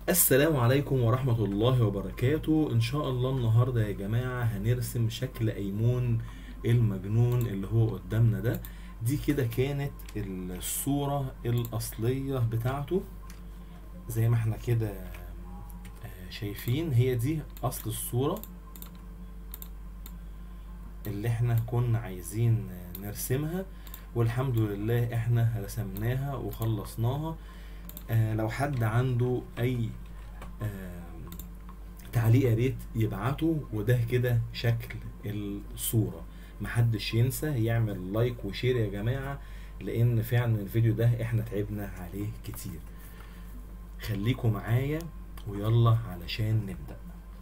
السلام عليكم ورحمة الله وبركاته إن شاء الله النهاردة يا جماعة هنرسم شكل أيمون المجنون اللي هو قدامنا ده دي كده كانت الصورة الأصلية بتاعته زي ما احنا كده آه، شايفين هي دي أصل الصورة اللي احنا كنا عايزين نرسمها والحمد لله احنا رسمناها وخلصناها آه لو حد عنده اي آه تعليق يا ريت يبعته وده كده شكل الصورة محدش ينسى يعمل لايك وشير يا جماعة لان فعلا الفيديو ده احنا تعبنا عليه كتير خليكم معايا ويلا علشان نبدأ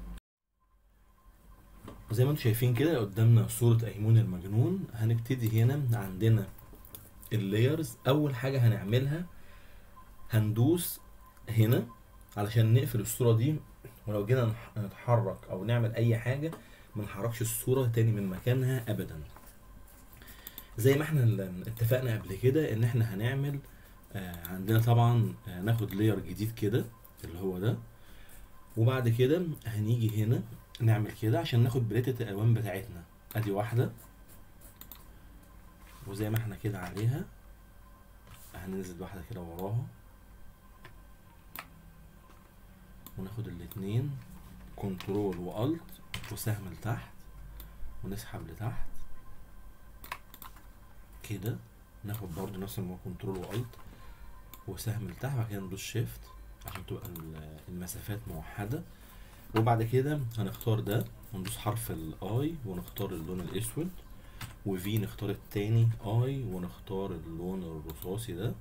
زي ما انتم شايفين كده قدامنا صورة أيمون المجنون هنبتدي هنا عندنا اللايرز أول حاجة هنعملها هندوس هنا علشان نقفل الصورة دي ولو جينا نح- نتحرك أو نعمل أي حاجة منحركش الصورة تاني من مكانها أبدا زي ما احنا ال- اتفقنا قبل كده إن احنا هنعمل آه، عندنا طبعا آه، ناخد لاير جديد كده اللي هو ده وبعد كده هنيجي هنا نعمل كده عشان ناخد بليتة الالوان بتاعتنا ادي واحدة وزي ما احنا كده عليها هننزل واحدة كده وراها وناخد الاتنين كنترول والت وسهم لتحت ونسحب لتحت كده ناخد برضو نفس الموضوع كنترول والت وسهم لتحت بعد كده ندوس شيفت عشان تبقى ال- المسافات موحدة وبعد كده هنختار ده وندوس حرف الاي ونختار اللون الاسود وفي نختار التاني اي ونختار اللون الرصاصي ده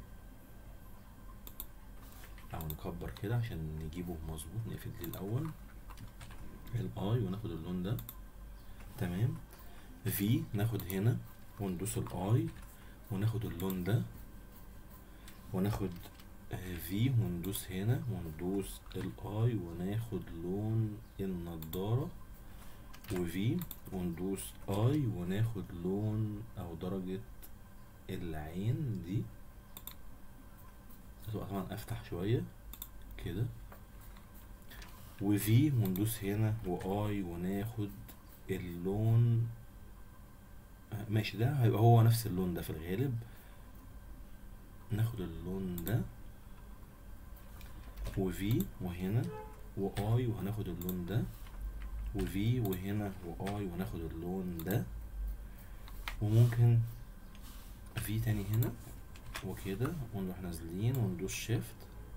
او نكبر كده عشان نجيبه مظبوط نقفل دي الاول الاي وناخد اللون ده تمام في ناخد هنا وندوس الاي وناخد اللون ده وناخد في وندوس هنا وندوس الاي وناخد لون النضارة وفي وندوس اي وناخد لون او درجة العين دي هتبقى طبعا افتح شوية كده وفي وندوس هنا واي وناخد اللون آه، ماشي ده هيبقى هو نفس اللون ده في الغالب ناخد اللون ده وفي وهنا واي وهناخد اللون ده وفي وهنا واي وناخد اللون ده وممكن في تاني هنا وكده ونروح نازلين وندوس شيفت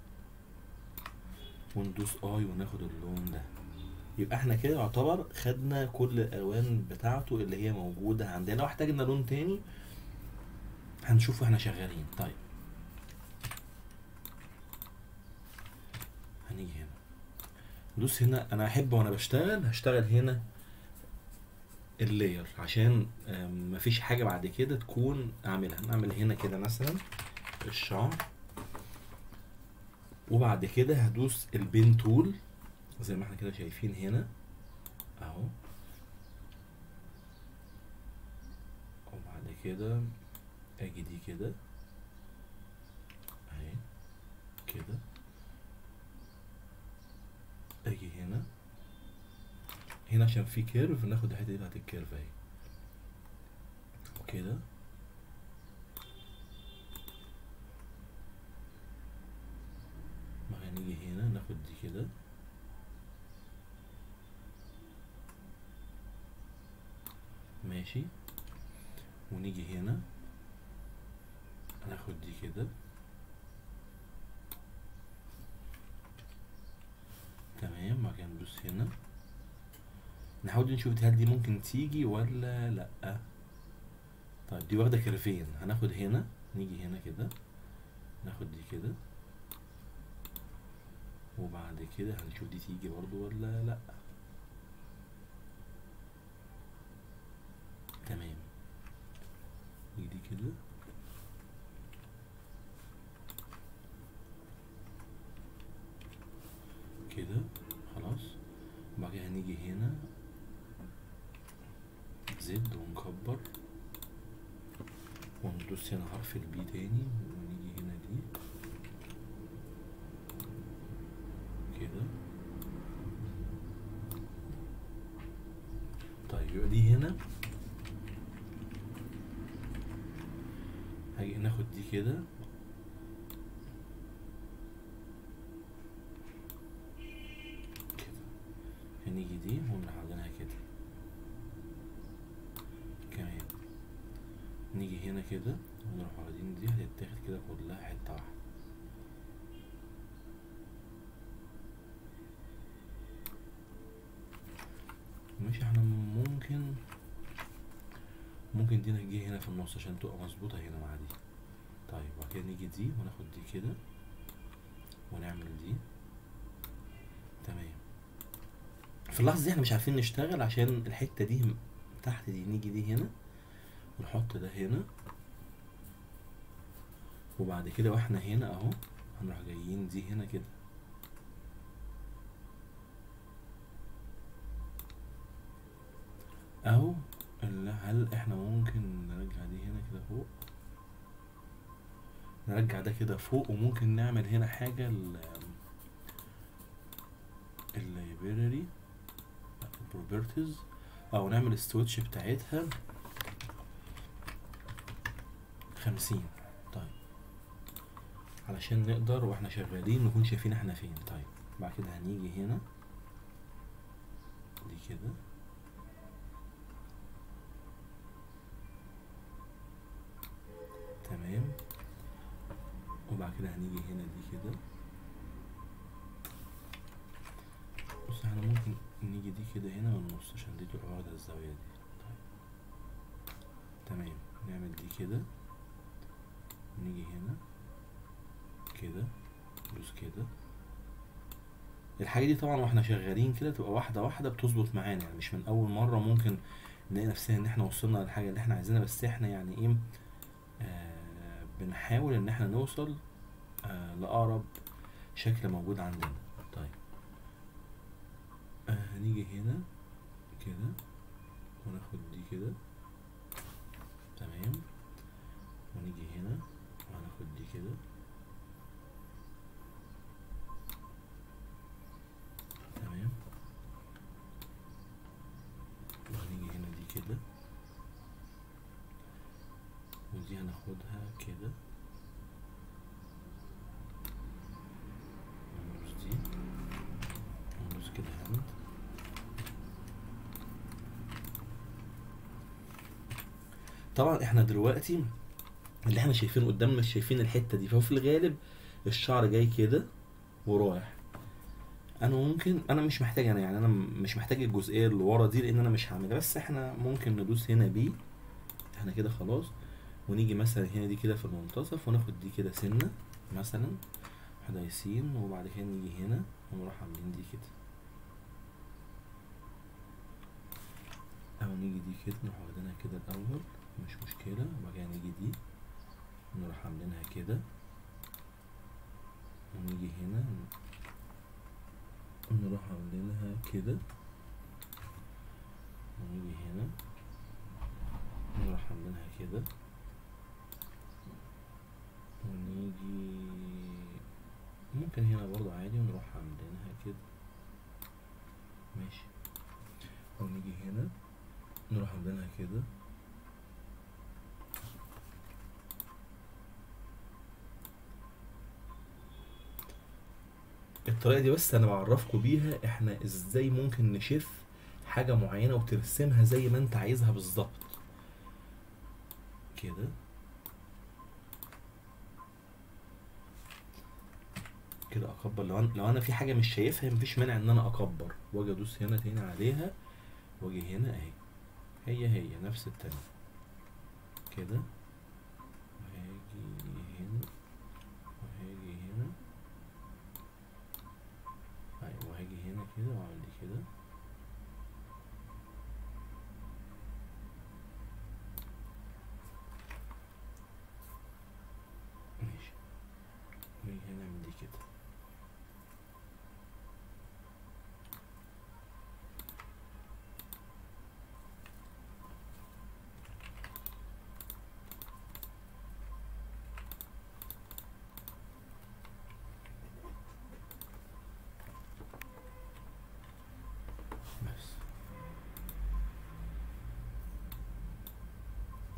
وندوس اي وناخد اللون ده يبقى احنا كده يعتبر خدنا كل الالوان بتاعته اللي هي موجوده عندنا واحتاجنا لون تاني هنشوف واحنا شغالين طيب هنيجي هنا ندوس هنا انا احب وانا بشتغل هشتغل هنا اللاير عشان آم، مفيش حاجه بعد كده تكون اعملها نعمل هنا كده مثلا الشعر وبعد كده هدوس البين تول زي ما احنا كده شايفين هنا اهو وبعد كده اجي دي كده اهي كده اجي هنا هنا عشان في كيرف ناخد الحته دي بتاعت الكيرف اهي وكده بعدين نيجي هنا ناخد دي كده ماشي ونيجي هنا هناخد دي كده تمام بعد كده ندوس هنا نحاول نشوف هل دي ممكن تيجي ولا لأ طيب دي واخدة كيرفين هناخد هنا نيجي هنا كده ناخد دي كده وبعد كده هنشوف دي تيجي برضو ولا لأ تمام نيجي دي كده كده خلاص وبعد كده هنيجي هنا زد ونكبر وندوس هنا حرف البي تاني ونيجي هنا دي يبقى دي هنا هاجي ناخد دي كده كده هنيجي دي ونروح عاملينها كده كمان نيجي هنا كده ونروح واخدين دي هتتاخد كده كلها حتة واحدة ماشي احنا ممكن ممكن دي نجي هنا في النص عشان تبقى مظبوطة هنا مع دي طيب وبعد كده نيجي دي وناخد دي كده ونعمل دي تمام في اللحظة دي احنا مش عارفين نشتغل عشان الحتة دي م- تحت دي نيجي دي هنا ونحط ده هنا وبعد كده واحنا هنا اهو هنروح جايين دي هنا كده او ال- هل احنا ممكن نرجع دي هنا كده فوق نرجع ده كده فوق وممكن نعمل هنا حاجة ال اللايبراري البروبرتيز او نعمل السويتش بتاعتها خمسين طيب علشان نقدر واحنا شغالين نكون شايفين احنا فين طيب بعد كده هنيجي هنا دي كده تمام وبعد كده هنيجي هنا دي كده بص احنا ممكن نيجي دي كده هنا من النص عشان دي تبقى واخدة الزاوية دي طيب تمام نعمل دي كده نيجي هنا كده ندوس كده الحاجة دي طبعا واحنا شغالين كده تبقى واحدة واحدة بتظبط معانا يعني مش من أول مرة ممكن نلاقي نفسنا إن احنا وصلنا للحاجة اللي احنا عايزينها بس احنا يعني ايه آه بنحاول إن احنا نوصل آه لأقرب شكل موجود عندنا طيب آه هنيجي هنا كده وناخد دي كده تمام ونيجي هنا وهناخد دي كده تمام وهنيجي هنا دي كده ودي هناخدها كده وندوس دي وندوس كده هند طبعا احنا دلوقتي اللي احنا شايفينه قدامنا مش شايفين الحتة دي فهو في الغالب الشعر جاي كده ورايح انا ممكن انا مش محتاج انا يعني انا مش محتاج الجزئيه اللي ورا دي لان انا مش هعملها بس احنا ممكن ندوس هنا بي احنا كده خلاص ونيجي مثلا هنا دي كده في المنتصف وناخد دي كده سنه مثلا واحده ياسين وبعد كده نيجي هنا ونروح عاملين دي كده او نيجي دي كده نروح واخدينها كده الاول مش مشكله وبعد كده نيجي دي نروح عاملينها كده ونيجي هنا نروح عاملينها كده ونيجي هنا نروح عاملينها كده ونيجي ممكن هنا برضه عادي ونروح عاملينها كده ماشي ونيجي هنا نروح عاملينها كده الطريقة دي بس انا بعرفكم بيها احنا ازاي ممكن نشف حاجة معينة وترسمها زي ما انت عايزها بالظبط كده كده اكبر لو انا لو انا في حاجة مش شايفها مفيش مانع ان انا اكبر واجي ادوس هنا تاني عليها واجي هنا اهي هي هي نفس التانية كده وهاجي هنا وهاجي هنا ايوه وهاجي هنا كده واعمل دي كده ماشي ونيجي هنا نعمل دي كده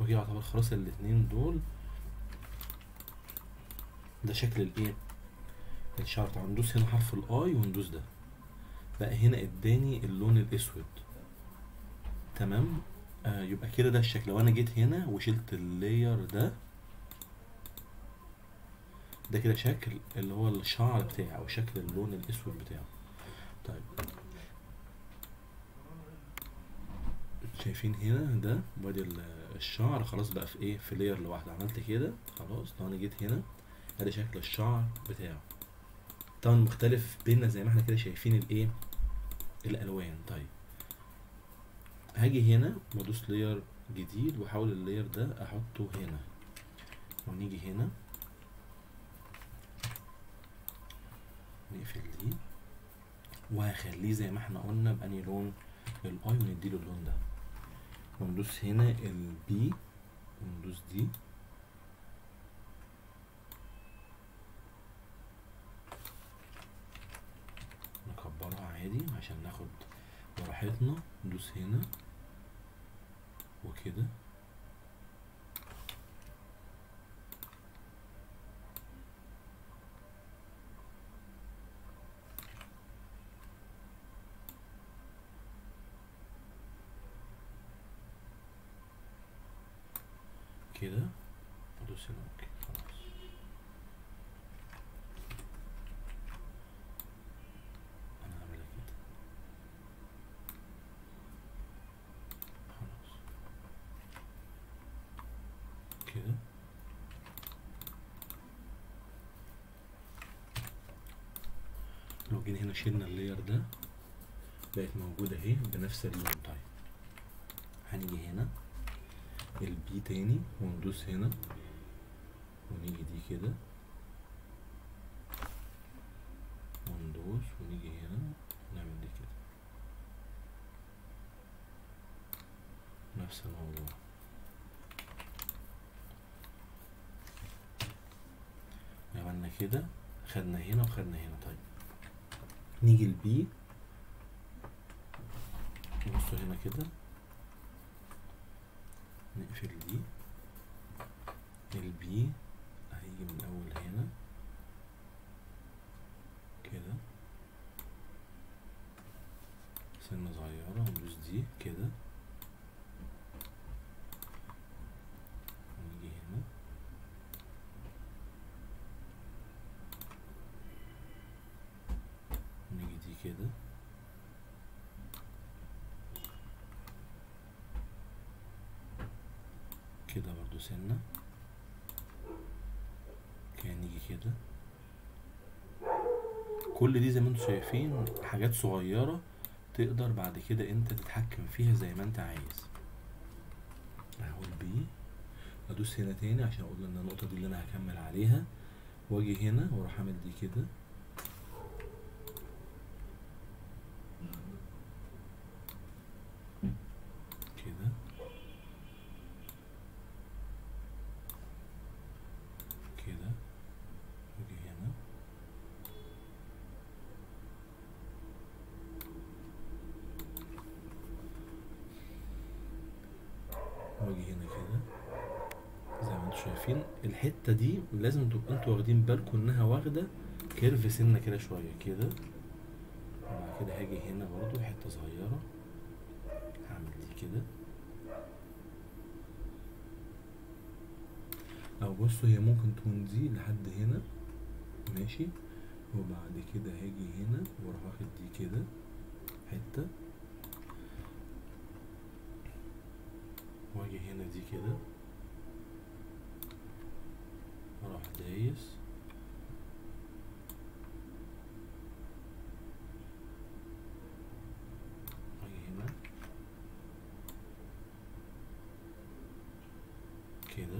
وكده يعتبر خلاص الاتنين دول ده شكل الايه الشعر طبعا ندوس هنا حرف الاي وندوس ده بقى هنا اداني اللون الاسود تمام آه يبقى كده ده الشكل لو انا جيت هنا وشلت اللاير ده ده كده شكل اللي هو الشعر بتاعي او شكل اللون الاسود بتاعه طيب شايفين هنا ده وادي ال- الشعر خلاص بقى في ايه في لاير لوحده عملت كده خلاص لو انا جيت هنا ادي شكل الشعر بتاعه طبعا مختلف بينا زي ما احنا كده شايفين الايه الالوان طيب هاجي هنا وادوس لاير جديد واحاول اللاير ده احطه هنا ونيجي هنا نقفل دي وهخليه زي ما احنا قلنا بأني لون الاي ونديله اللون ده وندوس هنا البي وندوس دي نكبرها عادي عشان ناخد براحتنا ندوس هنا وكده كده ادوس هنا اوكي خلاص انا هعملها كده خلاص كده لو جينا هنا شلنا اللاير ده بقت موجودة اهي بنفس اللون طيب هنيجي هنا البي تاني وندوس هنا ونيجي دي كده وندوس ونيجي هنا نعمل دي كده نفس الموضوع عملنا كده خدنا هنا وخدنا هنا طيب نيجي البي بصوا هنا كده نقفل دي البي هيجي من اول هنا كده سنة صغيرة وندوس دي كده ونيجي هنا ونيجي دي كده كده برضو سنة كان نيجي كده كل دي زي ما انتم شايفين حاجات صغيرة تقدر بعد كده انت تتحكم فيها زي ما انت عايز اهو البي ادوس هنا تاني عشان اقول ان النقطة دي اللي انا هكمل عليها واجي هنا واروح اعمل دي كده كده كده واجي هنا واجي هنا كده زي ما انتم شايفين الحته دي لازم تبقوا انتوا واخدين بالكم انها واخده كيرف سنه كده شويه كده وبعد كده هاجي هنا برضو حته صغيره هعمل دي كده او بصوا هي ممكن تكون دي لحد هنا ماشي وبعد كده هاجي هنا واروح واخد دي كده حته واجي هنا دي كده اروح دايس اجي هنا كده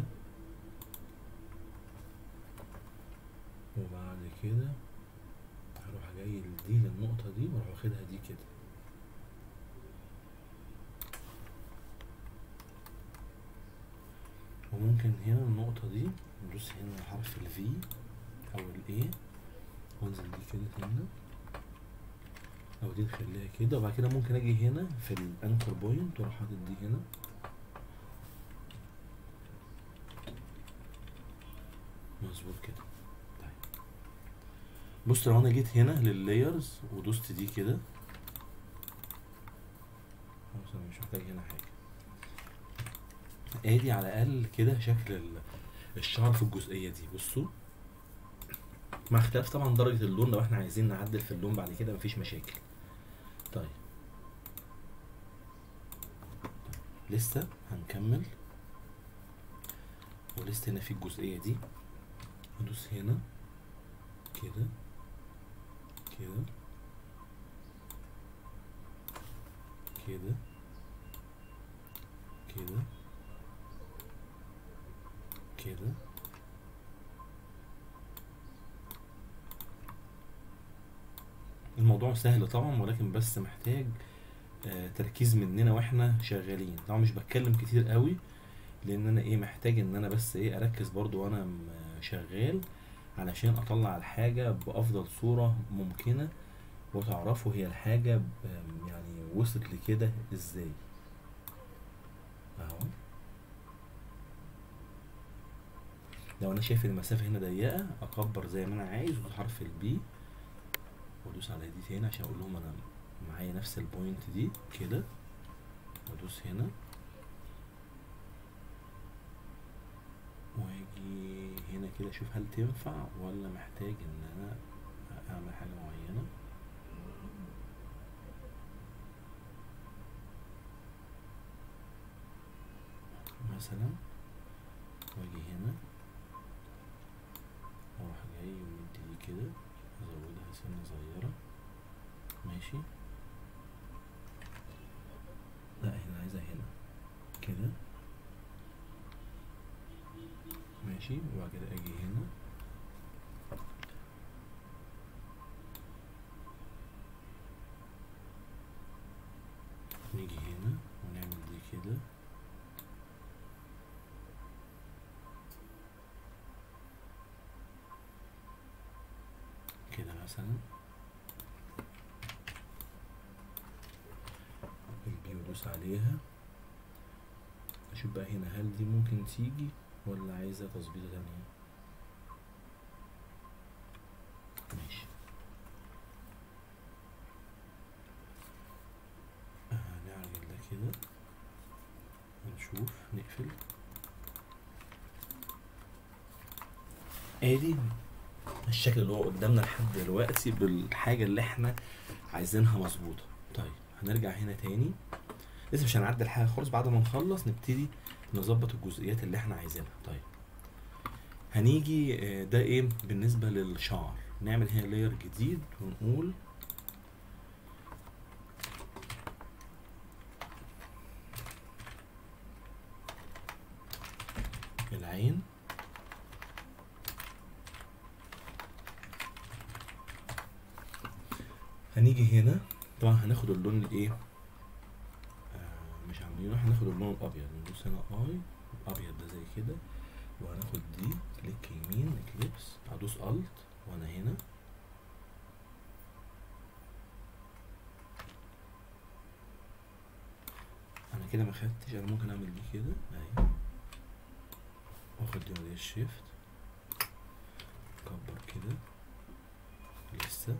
وبعد كده هروح جاي دي للنقطة دي واروح واخدها دي كده وممكن هنا النقطة دي ندوس هنا حرف ال V أو ال A وانزل دي كده تاني أو دي نخليها كده وبعد كده ممكن أجي هنا في الأنكر بوينت وأروح حاطط دي هنا بص لو انا جيت هنا لللايرز ودوست دي كده بص انا مش محتاج هنا حاجه ادي على الاقل كده شكل ال- الشعر في الجزئيه دي بصوا مع اختلاف طبعا درجه اللون لو احنا عايزين نعدل في اللون بعد كده مفيش مشاكل طيب لسه هنكمل ولسه هنا في الجزئيه دي ندوس هنا كده كده كده كده كده الموضوع سهل طبعا ولكن بس محتاج آه، تركيز مننا واحنا شغالين طبعا مش بتكلم كتير قوي لان انا ايه محتاج ان انا بس ايه اركز برضو وانا م- شغال علشان اطلع الحاجة بافضل صورة ممكنة وتعرفوا هي الحاجة ب- يعني وصلت لكده ازاي اهو لو انا شايف المسافة هنا ضيقة اكبر زي ما انا عايز وادوس حرف البي وادوس على دي تاني عشان اقول لهم انا معايا نفس البوينت دي كده وادوس هنا واجي هنا كده اشوف هل تنفع ولا محتاج ان انا اعمل حاجة معينة مثلا واجي هنا اروح جاي ومدي دي كده ازودها سنة صغيرة ماشي لا هنا عايزها هنا كده ماشي وبعد كده اجي هنا نيجي هنا ونعمل دي كده كده مثلا البي وادوس عليها اشوف بقى هنا هل دي ممكن تيجي ولا عايزة تظبيطة تانية ماشي آه نعمل ده كده ونشوف نقفل ادي الشكل اللي هو قدامنا لحد دلوقتي بالحاجة اللي احنا عايزينها مظبوطة طيب هنرجع هنا تاني لسه مش هنعدل حاجة خالص بعد ما نخلص نبتدي نظبط الجزئيات اللي احنا عايزينها طيب هنيجي آه، ده ايه بالنسبة للشعر نعمل هنا لاير جديد ونقول العين هنيجي هنا طبعا هناخد اللون الايه آه مش عاملينه هناخد اللون الابيض ندوس هنا اي ابيض ده زي كده وهناخد دي كليك يمين اكليبس هدوس الت وانا هنا انا كده ما خدتش انا ممكن اعمل دي كده اهي واخد دي ودي الشيفت كبر كده لسه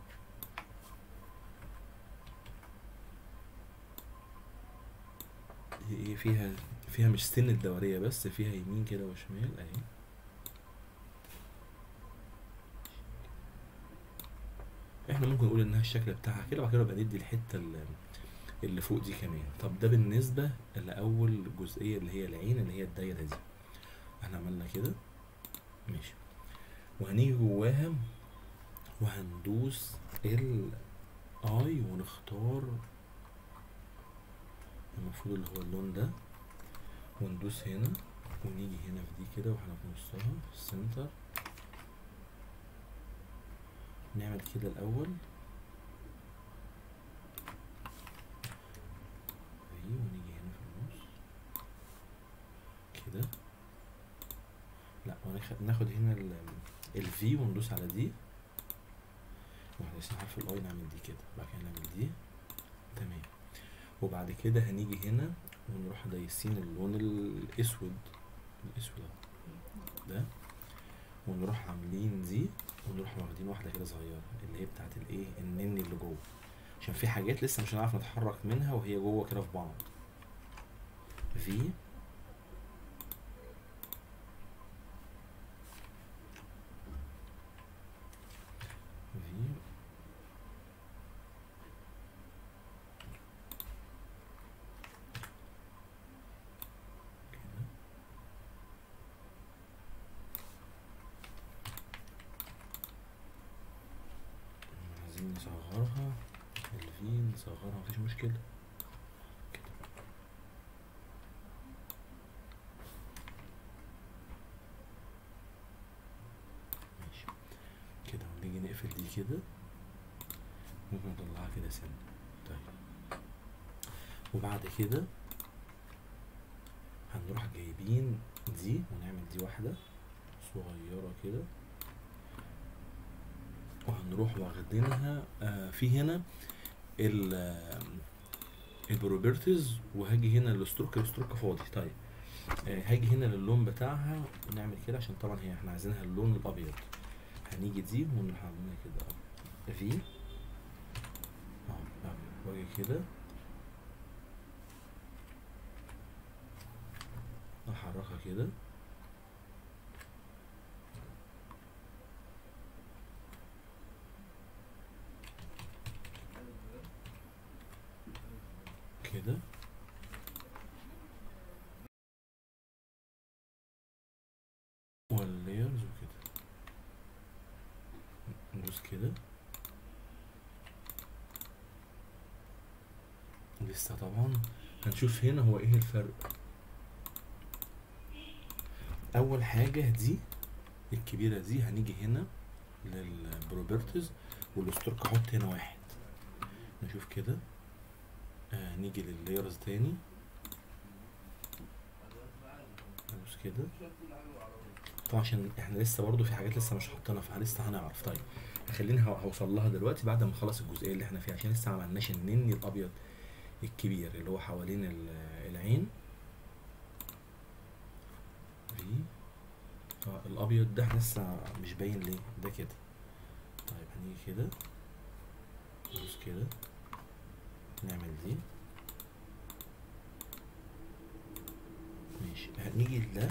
هي ايه فيها فيها مش سن الدورية بس فيها يمين كده وشمال اهي احنا ممكن نقول انها الشكل بتاعها كده وبعد كده نبقى ندي الحتة اللي, اللي فوق دي كمان طب ده بالنسبة لأول جزئية اللي هي العين اللي هي الدايرة دي احنا عملنا كده ماشي وهنيجي جواها وهندوس ال اي ونختار المفروض اللي هو اللون ده وندوس هنا ونيجي هنا في دي كده واحنا في نصها في السنتر نعمل كده الاول اهي ونيجي هنا في النص كده لا وناخد ناخد هنا الفي وندوس على دي واحنا لسه حرف الاي نعمل دي كده بعد كده نعمل دي تمام وبعد كده هنيجي هنا ونروح دايسين اللون الاسود الاسود اهو ده ونروح عاملين دي ونروح واخدين واحده كده صغيره اللي هي بتاعت الايه النني اللي جوه عشان في حاجات لسه مش هنعرف نتحرك منها وهي جوه كده في بعض في في كده عايزين نصغرها الفي نصغرها مفيش مشكلة كده ماشي كده ونيجي نقفل دي كده ممكن نطلعها كده سنة طيب وبعد كده هنروح جايبين دي ونعمل دي واحدة صغيرة كده وهنروح واخدينها آه في هنا ال آه، البروبرتيز وهاجي هنا للستروك الستروك فاضي طيب آه هاجي هنا للون بتاعها ونعمل كده عشان طبعا هي احنا عايزينها اللون الابيض هنيجي دي ونروح عاملينها كده في اه آه، واجي كده احركها كده كده واللايرز وكده ندوس كده لسه طبعا هنشوف هنا هو ايه الفرق اول حاجة دي الكبيرة دي هنيجي هنا للبروبرتيز والستورك احط هنا واحد نشوف كده آه نيجي لللايرز تاني ندوس كده طبعا عشان احنا لسه برضو في حاجات لسه مش حاطينها فلسه هنعرف طيب خليني هو- هوصل لها دلوقتي بعد ما نخلص الجزئيه اللي احنا فيها عشان لسه ما عملناش النني الابيض الكبير اللي هو حوالين ال- العين في اه الابيض ده احنا لسه مش باين ليه ده كده طيب هنيجي كده ندوس كده نعمل دي ماشي هنيجي لده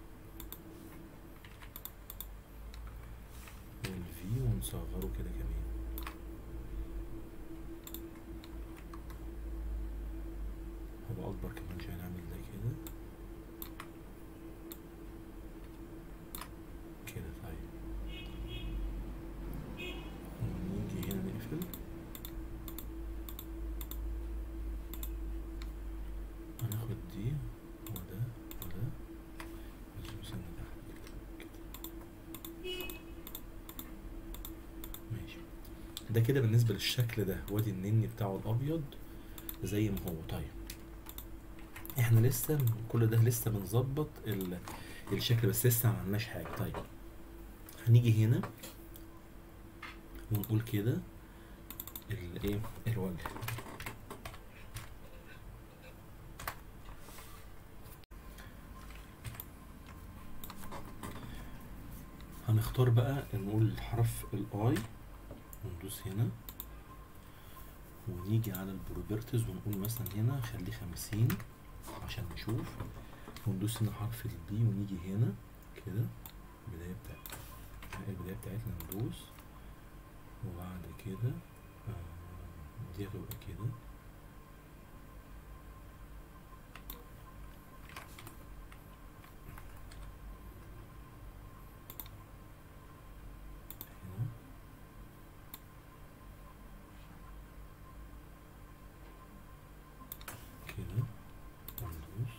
والفي ونصغره كده كمان هو اكبر كمان شويه نعمل ده كده كده طيب ونيجي هنا نقفل هناخد دي وده وده بس سنة تحت كده كده ماشي ده كده بالنسبة للشكل ده وادي النني بتاعه الأبيض زي ما هو طيب احنا لسه كل ده لسه بنظبط ال- الشكل بس لسه ما عملناش حاجة طيب هنيجي هنا ونقول كده الايه الوجه هنختار بقى نقول حرف الاي وندوس هنا ونيجي على البروبرتيز ونقول مثلا هنا خليه خمسين عشان نشوف وندوس هنا حرف البي ونيجي هنا كده البداية بتاعت البداية بتاعتنا ندوس وبعد كده آه، دي هتبقى كده هنا كده وندوس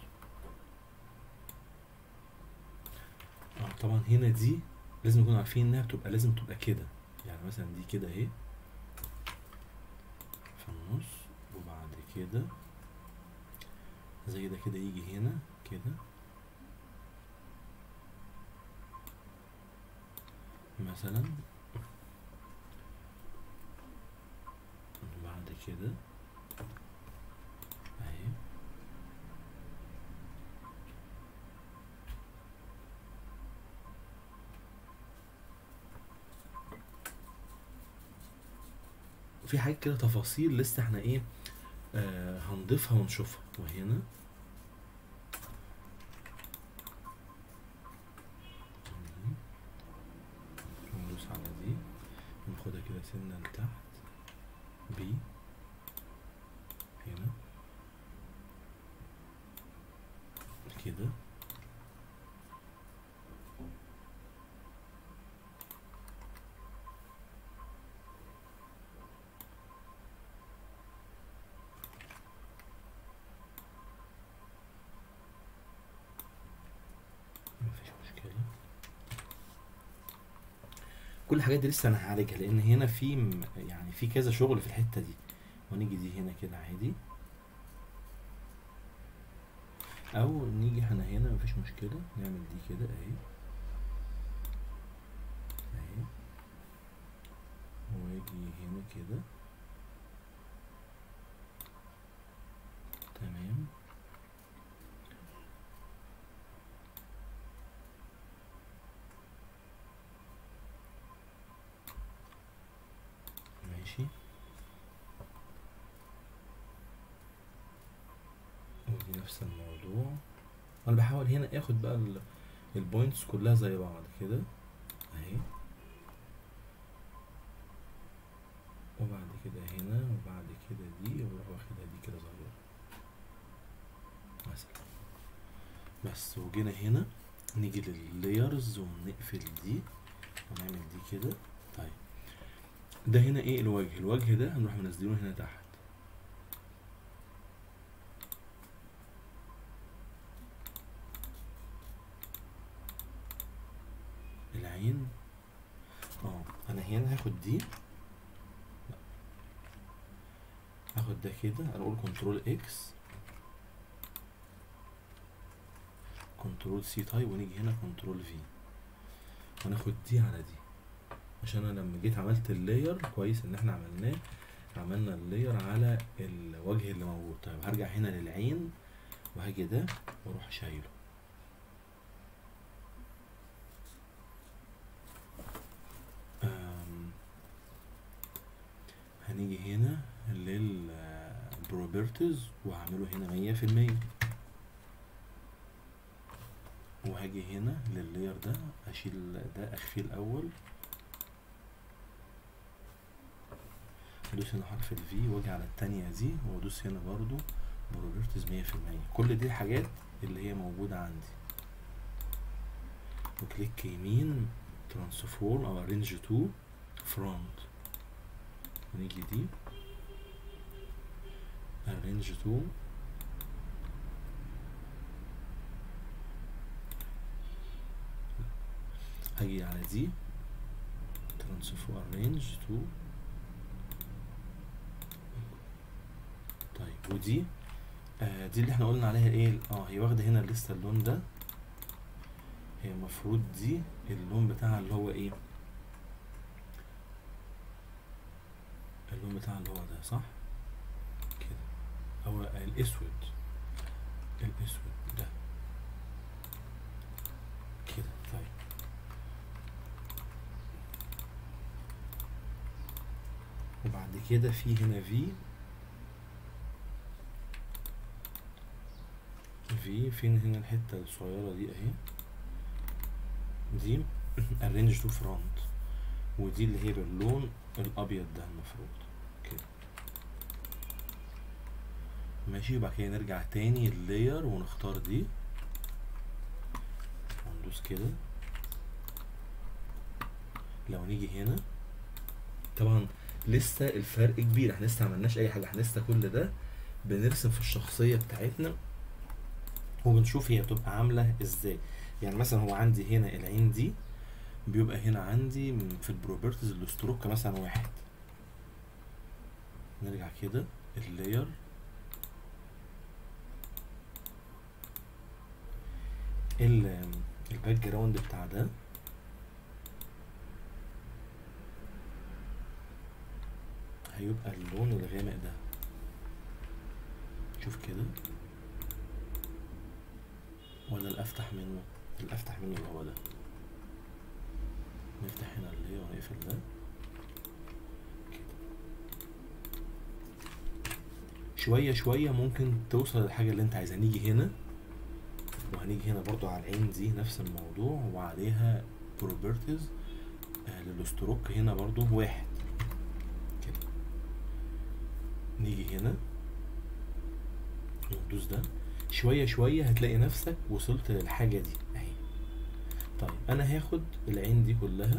اه طبعا هنا دي لازم نكون عارفين انها بتبقى لازم تبقى كده يعني مثلا دي كده اهي في النص وبعد كده زي ده كده يجي هنا كده مثلا بعد كده اهي في حاجات كده تفاصيل لسه احنا ايه آه هنضيفها ونشوفها وهنا ندوس على دي ناخدها كده سنة لتحت بي هنا كده مفيش مشكلة كل الحاجات دي لسه انا هعالجها لان هنا في م- يعني في كذا شغل في الحتة دي ونيجي دي هنا كده عادي او نيجي احنا هنا مفيش مشكلة نعمل دي كده اهي اهي واجي هنا كده تمام ماشي ودي نفس الموضوع انا بحاول هنا اخد بقى ال- البوينتس كلها زي بعض كده اهي وبعد كده هنا وبعد كده دي واروح واخدها دي كده صغيرة مثلا بس وجينا هنا نيجي لللايرز ونقفل دي ونعمل دي كده طيب ده هنا ايه الوجه الوجه ده هنروح منزلينه هنا تحت العين اه انا هنا هاخد دي لا. هاخد ده كده انا اقول كنترول اكس كنترول سي تايب ونيجي هنا كنترول في وناخد دي على دي عشان انا لما جيت عملت اللاير كويس ان احنا عملناه عملنا اللاير على الوجه اللي موجود طيب هرجع هنا للعين وهاجي ده واروح شايله أم، هنيجي هنا للبروبرتيز وهعمله هنا مية في المية وهاجي هنا لللاير ده اشيل ده اخفيه الاول ادوس هنا حرف الفي واجي على التانية دي وادوس هنا برضو بروبرتيز مية في المية كل دي الحاجات اللي هي موجودة عندي وكليك يمين ترانسفورم او ارينج تو فرونت ونيجي دي ارينج تو هاجي على دي ترانسفورم ارينج تو طيب ودي آه دي اللي احنا قلنا عليها ايه اه هي واخده هنا لسه اللون ده هي المفروض دي اللون بتاعها اللي هو ايه اللون بتاعها اللي هو ده صح كده هو الاسود الاسود ده كده طيب وبعد كده في هنا في في فين هنا الحتة الصغيرة دي اهي دي arrange to front ودي اللي هي باللون الابيض ده المفروض كده ماشي وبعد كده نرجع تاني اللاير ونختار دي وندوس كده لو نيجي هنا طبعا لسه الفرق كبير احنا لسه عملناش اي حاجه احنا لسه كل ده بنرسم في الشخصيه بتاعتنا وبنشوف هي بتبقى عامله ازاي يعني مثلا هو عندي هنا العين دي بيبقى هنا عندي من- في البروبرتيز الاستروك مثلا واحد نرجع كده اللاير ال الباك جراوند بتاع ده هيبقى اللون الغامق ده شوف كده ولا الافتح منه الافتح منه اللي هو ده نفتح هنا اللي هي ونقفل ده كده شويه شويه ممكن توصل للحاجه اللي انت عايزها نيجي هنا وهنيجي هنا برضو على العين دي نفس الموضوع وعليها بروبرتيز آه للستروك هنا برضو واحد كده نيجي هنا وندوس ده شوية شوية هتلاقي نفسك وصلت للحاجة دي اهي طيب انا هاخد العين دي كلها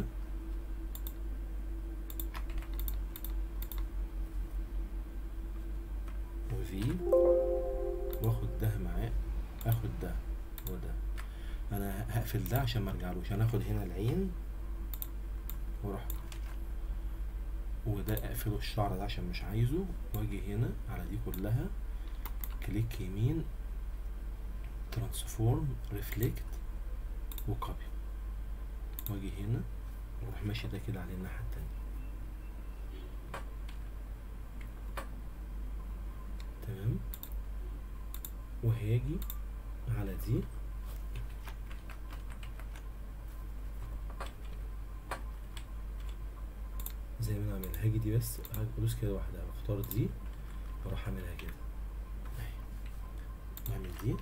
وفي واخد ده معاه اخد ده وده انا هقفل ده عشان ما ارجعلوش انا هاخد هنا العين واروح وده اقفله الشعر ده عشان مش عايزه واجي هنا على دي كلها كليك يمين ترانسفورم ريفلكت وكوبي واجي هنا واروح ماشي ده كده على الناحية التانية تمام وهاجي على دي زي ما انا اعملها هاجي دي بس هدوس كده واحدة اختار دي واروح اعملها كده اهي نعمل دي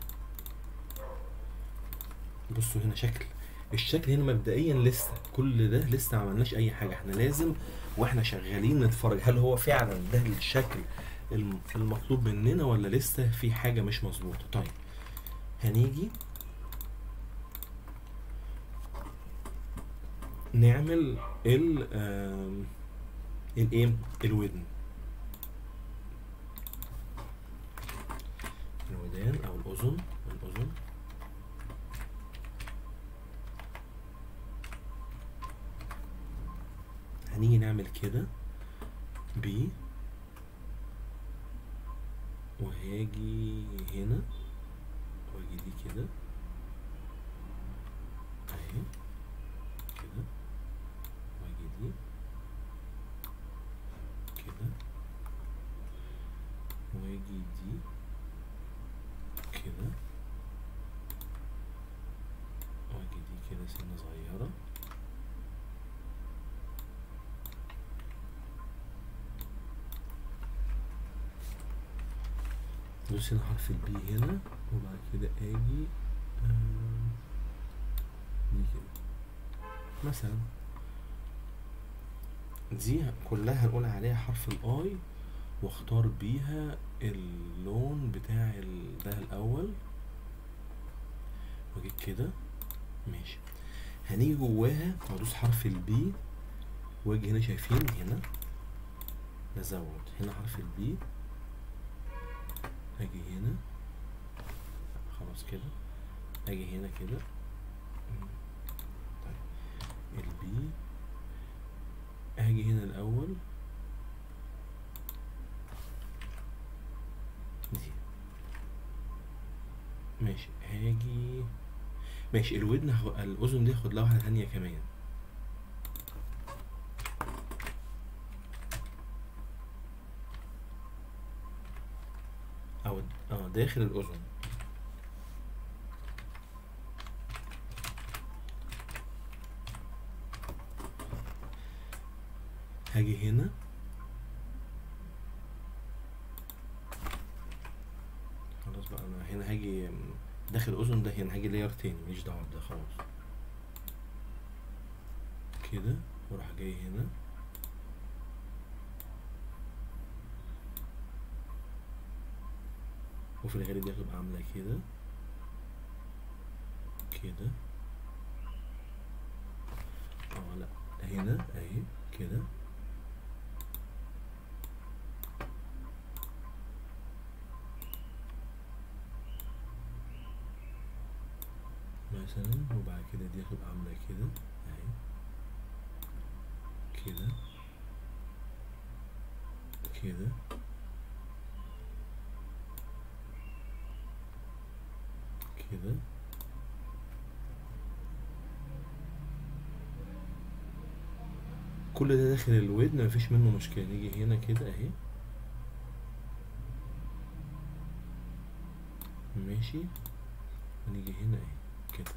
بصوا هنا شكل الشكل هنا مبدئيا لسه كل ده لسه ما عملناش اي حاجه احنا لازم واحنا شغالين نتفرج هل هو فعلا ده الشكل الم- المطلوب مننا ولا لسه في حاجه مش مظبوطه طيب هنيجي نعمل ال آم، الايه الودن الودان او الاذن الاذن هنيجي نعمل كده ب وهاجي هنا واجي دي كده اهي كده واجي دي كده واجي دي كده واجي دي كده سنة صغيرة دوس هنا حرف البي هنا وبعد كده اجي آم، دي كده مثلا دي كلها هنقول عليها حرف الاي واختار بيها اللون بتاع ال- ده الاول واجي كده ماشي هنيجي جواها وادوس حرف البي واجي هنا شايفين هنا نزود هنا حرف البي اجي هنا خلاص كده اجي هنا كده مم. طيب البي اجي هنا الاول دي ماشي هاجي ماشي الودن هو... الاذن دي هاخد لها واحده تانية كمان او اه داخل الاذن هاجي هنا خلاص بقى انا هنا هاجي داخل الاذن ده هنا هاجي لاير تاني ماليش دعوه بده خلاص كده واروح جاي هنا وفي الغالب دي هتبقى عامله كده كده اه لا هنا اهي كده مثلا وبعد كده دي هتبقى عامله كده اهي كده كده كده كل ده داخل الودن مفيش منه مشكلة نيجي هنا كده اهي ماشي ونيجي هنا اهي كده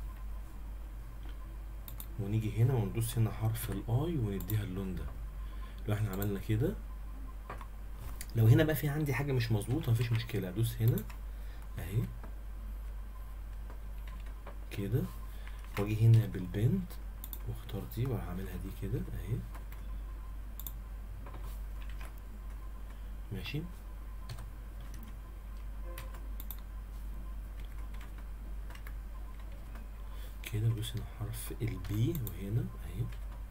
ونيجي هنا وندوس هنا حرف الاي ونديها اللون ده لو احنا عملنا كده لو هنا بقى في عندي حاجه مش مظبوطه مفيش مشكله ادوس هنا اهي كده واجي هنا بالبنت واختار دي وهعملها دي كده اهي ماشي كده ادوس هنا حرف البي وهنا اهي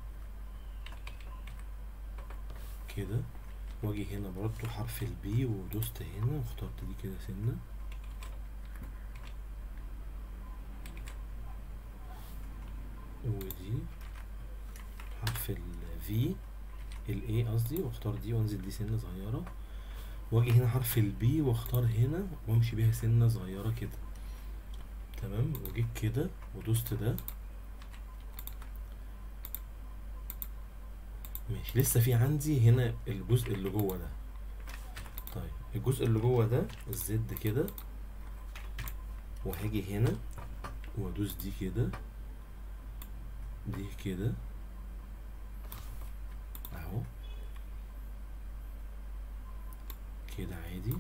كده واجي هنا برضو حرف البي ودوست هنا واخترت دي كده سنة ودي حرف ال V ال A قصدي واختار دي وانزل دي سنة صغيرة واجي هنا حرف ال B واختار هنا وامشي بيها سنة صغيرة كده تمام وجيت كده ودوست ده ماشي لسه في عندي هنا الجزء اللي جوه ده طيب الجزء اللي جوه ده الزد كده وهاجي هنا وادوس دي كده دي كده اهو كده عادي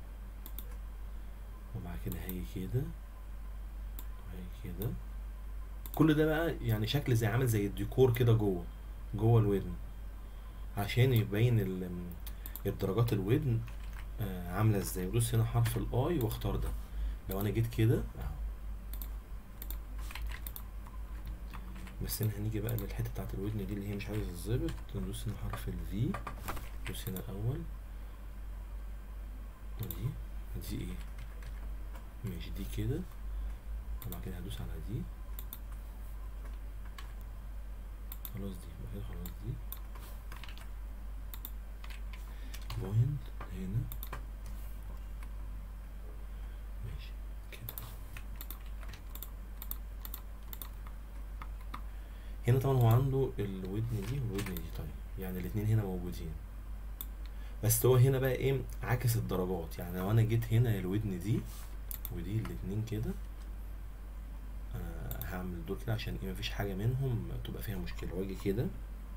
وبعد كده هاجي كده وهاجي كده كل ده بقى يعني شكل زي عامل زي الديكور كده جوه جوه الودن عشان يبين ال- الدرجات الودن آه، عامله ازاي ودوس هنا حرف الاي واختار ده لو انا جيت كده اهو بس هنا هنيجي بقى للحته بتاعت الودن دي اللي هي مش عايزه تتظبط ندوس هنا حرف الفي ندوس هنا الاول ودي دي ايه ماشي دي كده وبعد كده هدوس على دي خلاص دي يبقى كده خلاص دي بوينت هنا ماشي كده هنا طبعا هو عنده الودن دي والودن دي طيب يعني الاتنين هنا موجودين بس هو هنا بقى ايه عكس الدرجات يعني لو انا جيت هنا الودن دي ودي الاتنين كده آه هعمل دول كده عشان ايه مفيش حاجة منهم تبقى فيها مشكلة واجي كده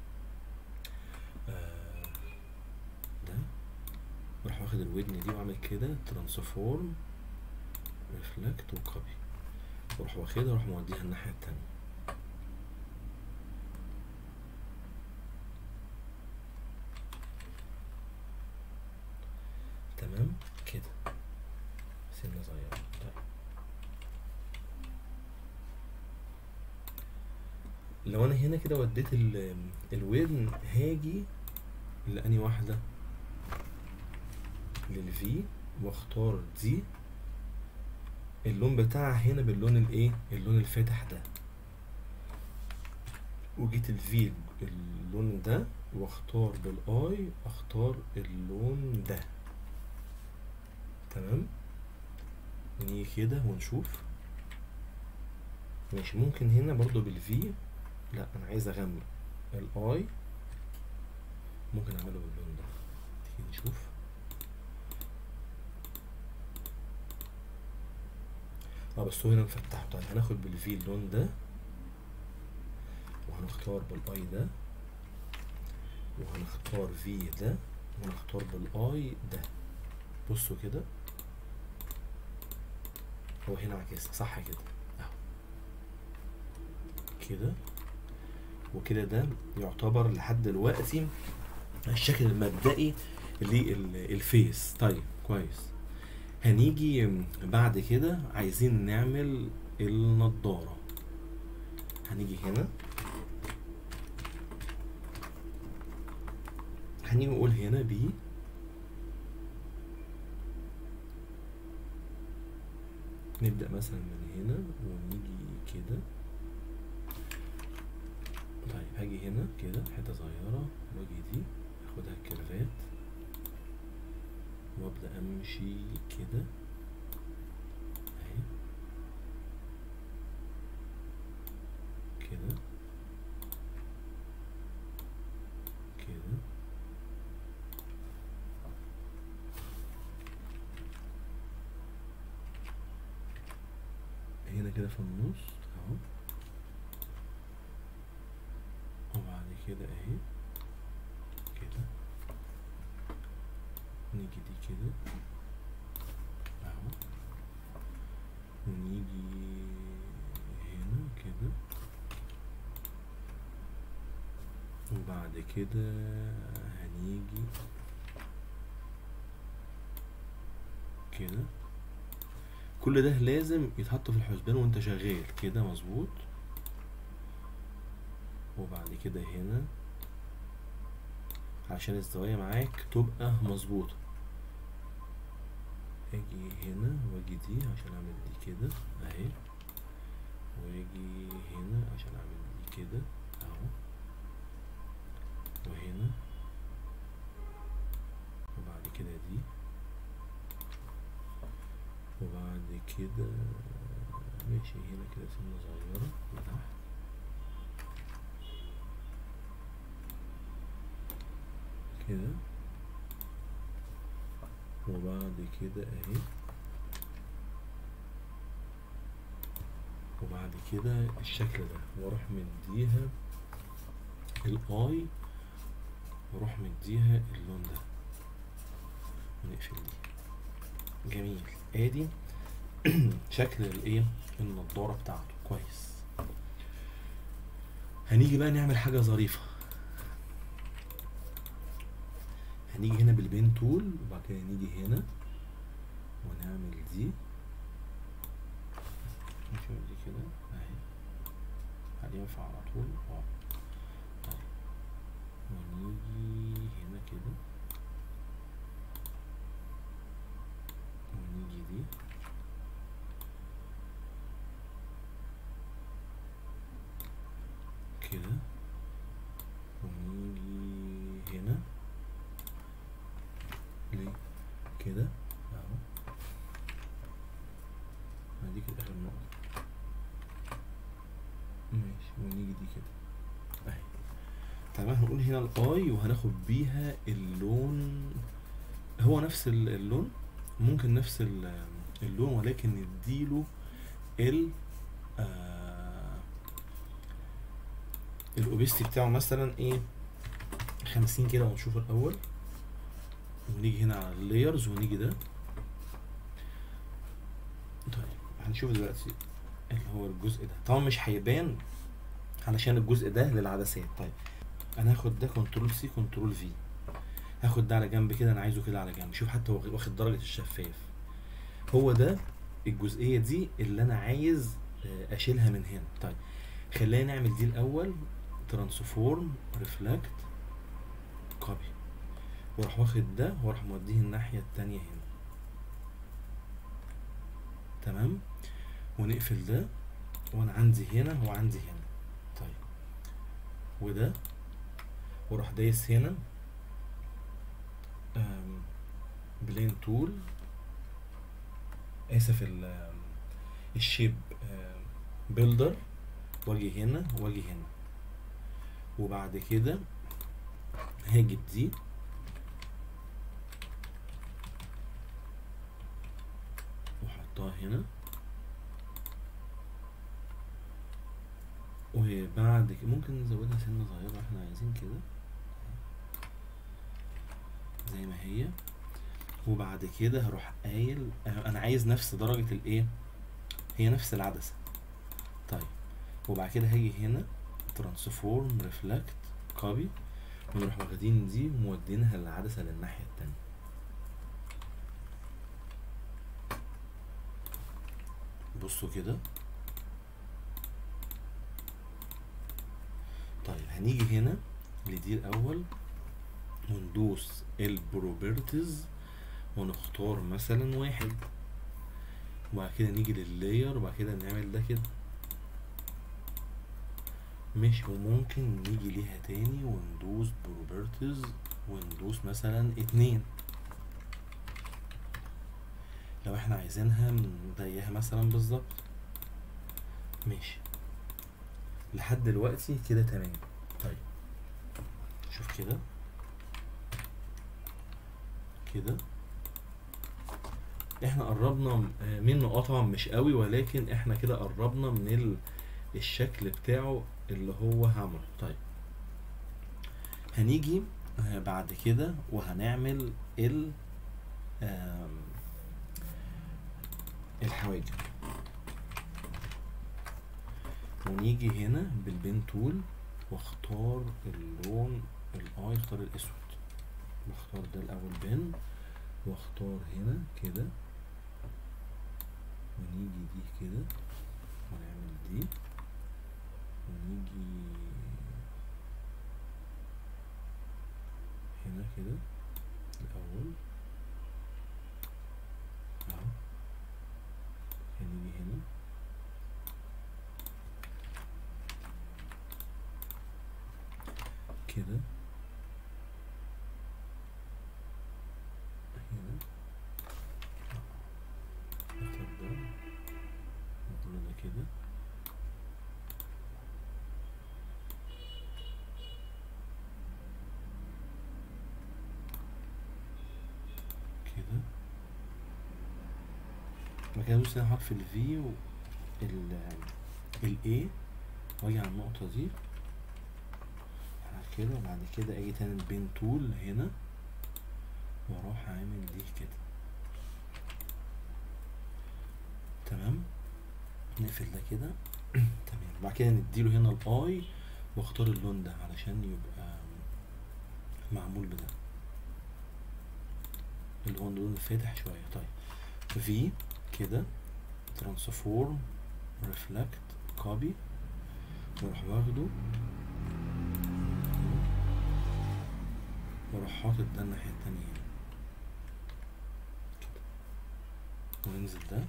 آه ده واروح واخد الودن دي واعمل كده ترانسفورم ريفلكت وكوبي واروح واخدها واروح موديها الناحية التانية تمام كده سنة صغيرة طيب لو انا هنا كده وديت ال- الودن هاجي لأني واحدة للفي واختار دي اللون بتاعها هنا باللون الايه اللون الفاتح ده وجيت الفي اللون ده واختار بالاي اختار اللون ده تمام ونيجي كده ونشوف ماشي ممكن هنا برضو بالفي لا انا عايز اغمق الاي ممكن اعمله باللون ده تيجي نشوف اه بس هو هنا مفتح طيب هناخد بالفي اللون ده وهنختار بالاي ده وهنختار في ده وهنختار بالاي ده بصوا كده هو هنا عكس صح كده اهو كده وكده ده يعتبر لحد دلوقتي الشكل المبدئي للفيس طيب كويس هنيجي بعد كده عايزين نعمل النضارة هنيجي هنا هنيجي نقول هنا بي نبدأ مثلا من هنا ونيجي كده طيب هاجي هنا كده حتة صغيرة واجي دي اخدها كيرفات وابدأ امشي كده اهي كده كده هنا كده في النص اهو وبعد كده اهي كده نيجي هنيجي دي كده اهو ونيجي هنا كده وبعد كده هنيجي كده كل ده لازم يتحط في الحسبان وانت شغال كده مظبوط وبعد كده هنا عشان الزوايا معاك تبقى مظبوطة اجي هنا واجي دي عشان اعمل دي كده اهي واجي هنا عشان اعمل دي كده اهو وهنا وبعد كده دي وبعد كده ماشي هنا كده سنة صغيرة لتحت كده وبعد كده اهي وبعد كده الشكل ده واروح مديها الاي واروح مديها اللون ده ونقفل دي جميل ادي شكل الايه النضاره بتاعته كويس هنيجي بقى نعمل حاجه ظريفه هنيجي هنا بالبين تول وبعد كده نيجي هنا ونعمل دي نشوف دي كده اهي هل ينفع على طول اه طيب ونيجي هنا كده ونيجي دي كده ونيجي هنا ليه كده اهو هدي كده اخر نقطة ماشي ونيجي دي كده اهي تمام هنقول هنا الاي وهناخد بيها اللون هو نفس ال- اللون ممكن نفس ال- اللون ولكن نديله ال آه الاوبستي بتاعه مثلا ايه خمسين كده ونشوف الاول ونيجي هنا على اللايرز ونيجي ده طيب هنشوف دلوقتي اللي هو الجزء ده طبعا مش هيبان علشان الجزء ده للعدسات طيب انا هاخد ده كنترول سي كنترول في هاخد ده على جنب كده انا عايزه كده على جنب شوف حتى هو واخد درجة الشفاف هو ده الجزئية دي اللي انا عايز آه، اشيلها من هنا طيب خلينا نعمل دي الاول ترانسفورم ريفلكت كوبي واروح واخد ده واروح موديه الناحية التانية هنا تمام ونقفل ده وانا عندي هنا وعندي هنا طيب وده واروح دايس هنا أم، بلين تول اسف ال- أم، الشيب أم، بيلدر واجي هنا واجي هنا وبعد كده هاجي بدي واحطها هنا وبعد كده ممكن نزودها سنة صغيرة احنا عايزين كده زي ما هي وبعد كده هروح قايل اه، انا عايز نفس درجة الايه هي نفس العدسة طيب وبعد كده هاجي هنا ترانسفورم ريفلكت كوبي ونروح واخدين دي ومودينها العدسة للناحية التانية بصوا كده طيب هنيجي هنا لدي الأول وندوس البروبرتيز ونختار مثلا واحد وبعد كده نيجي لللاير وبعد كده نعمل ده كده مش وممكن نيجي ليها تاني وندوس بروبرتيز وندوس مثلا اتنين لو احنا عايزينها زيها مثلا بالظبط ماشي لحد دلوقتي كده تمام طيب شوف كده كده احنا قربنا م- آه، منه اه طبعا مش قوي ولكن احنا كده قربنا من ال... الشكل بتاعه اللي هو هعمله طيب هنيجي آه، بعد كده وهنعمل ال آم، الحواجب ونيجي هنا بالبين تول واختار اللون الاي اختار الاسود بختار ده الاول بين واختار هنا كده ونيجي دي كده ونعمل دي ونيجي هنا كده الاول اهو هنيجي هنا كده هنا اختار ده نقول له ده كده كده بعد كده ادوس هنا حرف ال V و ال ال A واجي على النقطة دي على كده وبعد كده اجي تاني البين تول هنا واروح عامل دي كده تمام نقفل ده كده تمام بعد كده نديله هنا الاي واختار اللون ده علشان يبقى معمول بده اللي هو اللون الفاتح شوية طيب في كده ترانسفورم ريفلكت كوبي واروح واخده واروح حاطط ده الناحية التانية هنا كده وننزل ده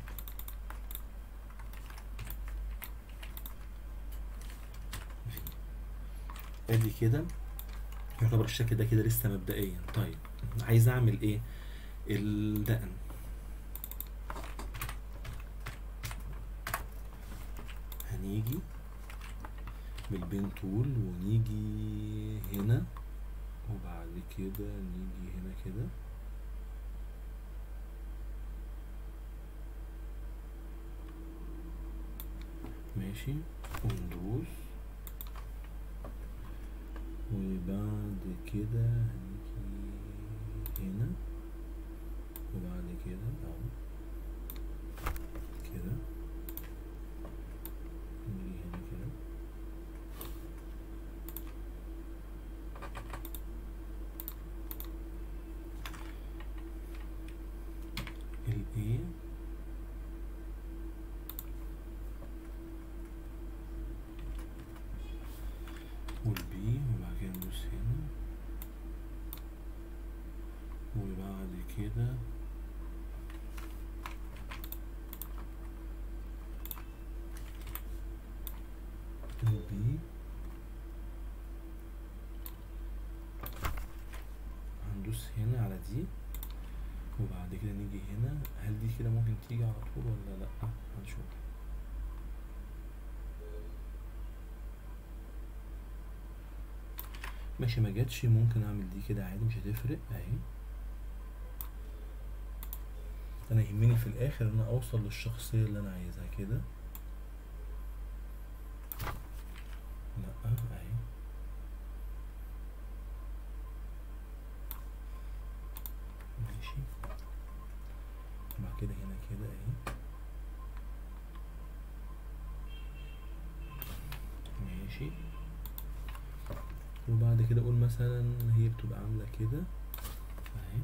في. ادي كده يعتبر الشكل ده كده لسه مبدئيا طيب عايز اعمل ايه الدقن هنيجي بالبين تول ونيجي هنا وبعد كده نيجي هنا كده ماشي وندوس وبعد كده هنيجي هنا وبعد كده اهو كده نيجي هنا كده ال A وال B وبعد كده ندوس هنا وبعد كده ال B هندوس هنا على دي وبعد كده نيجي هنا هل دي كده ممكن تيجي على طول ولا لأ هنشوف ماشي ما جاتش ممكن اعمل دي كده عادي مش هتفرق اهي انا يهمني في الاخر ان انا اوصل للشخصية اللي انا عايزها كده لا اهي ماشي بعد كده هنا كده اهي ماشي وبعد كده اقول مثلا هي بتبقى عاملة كده اهي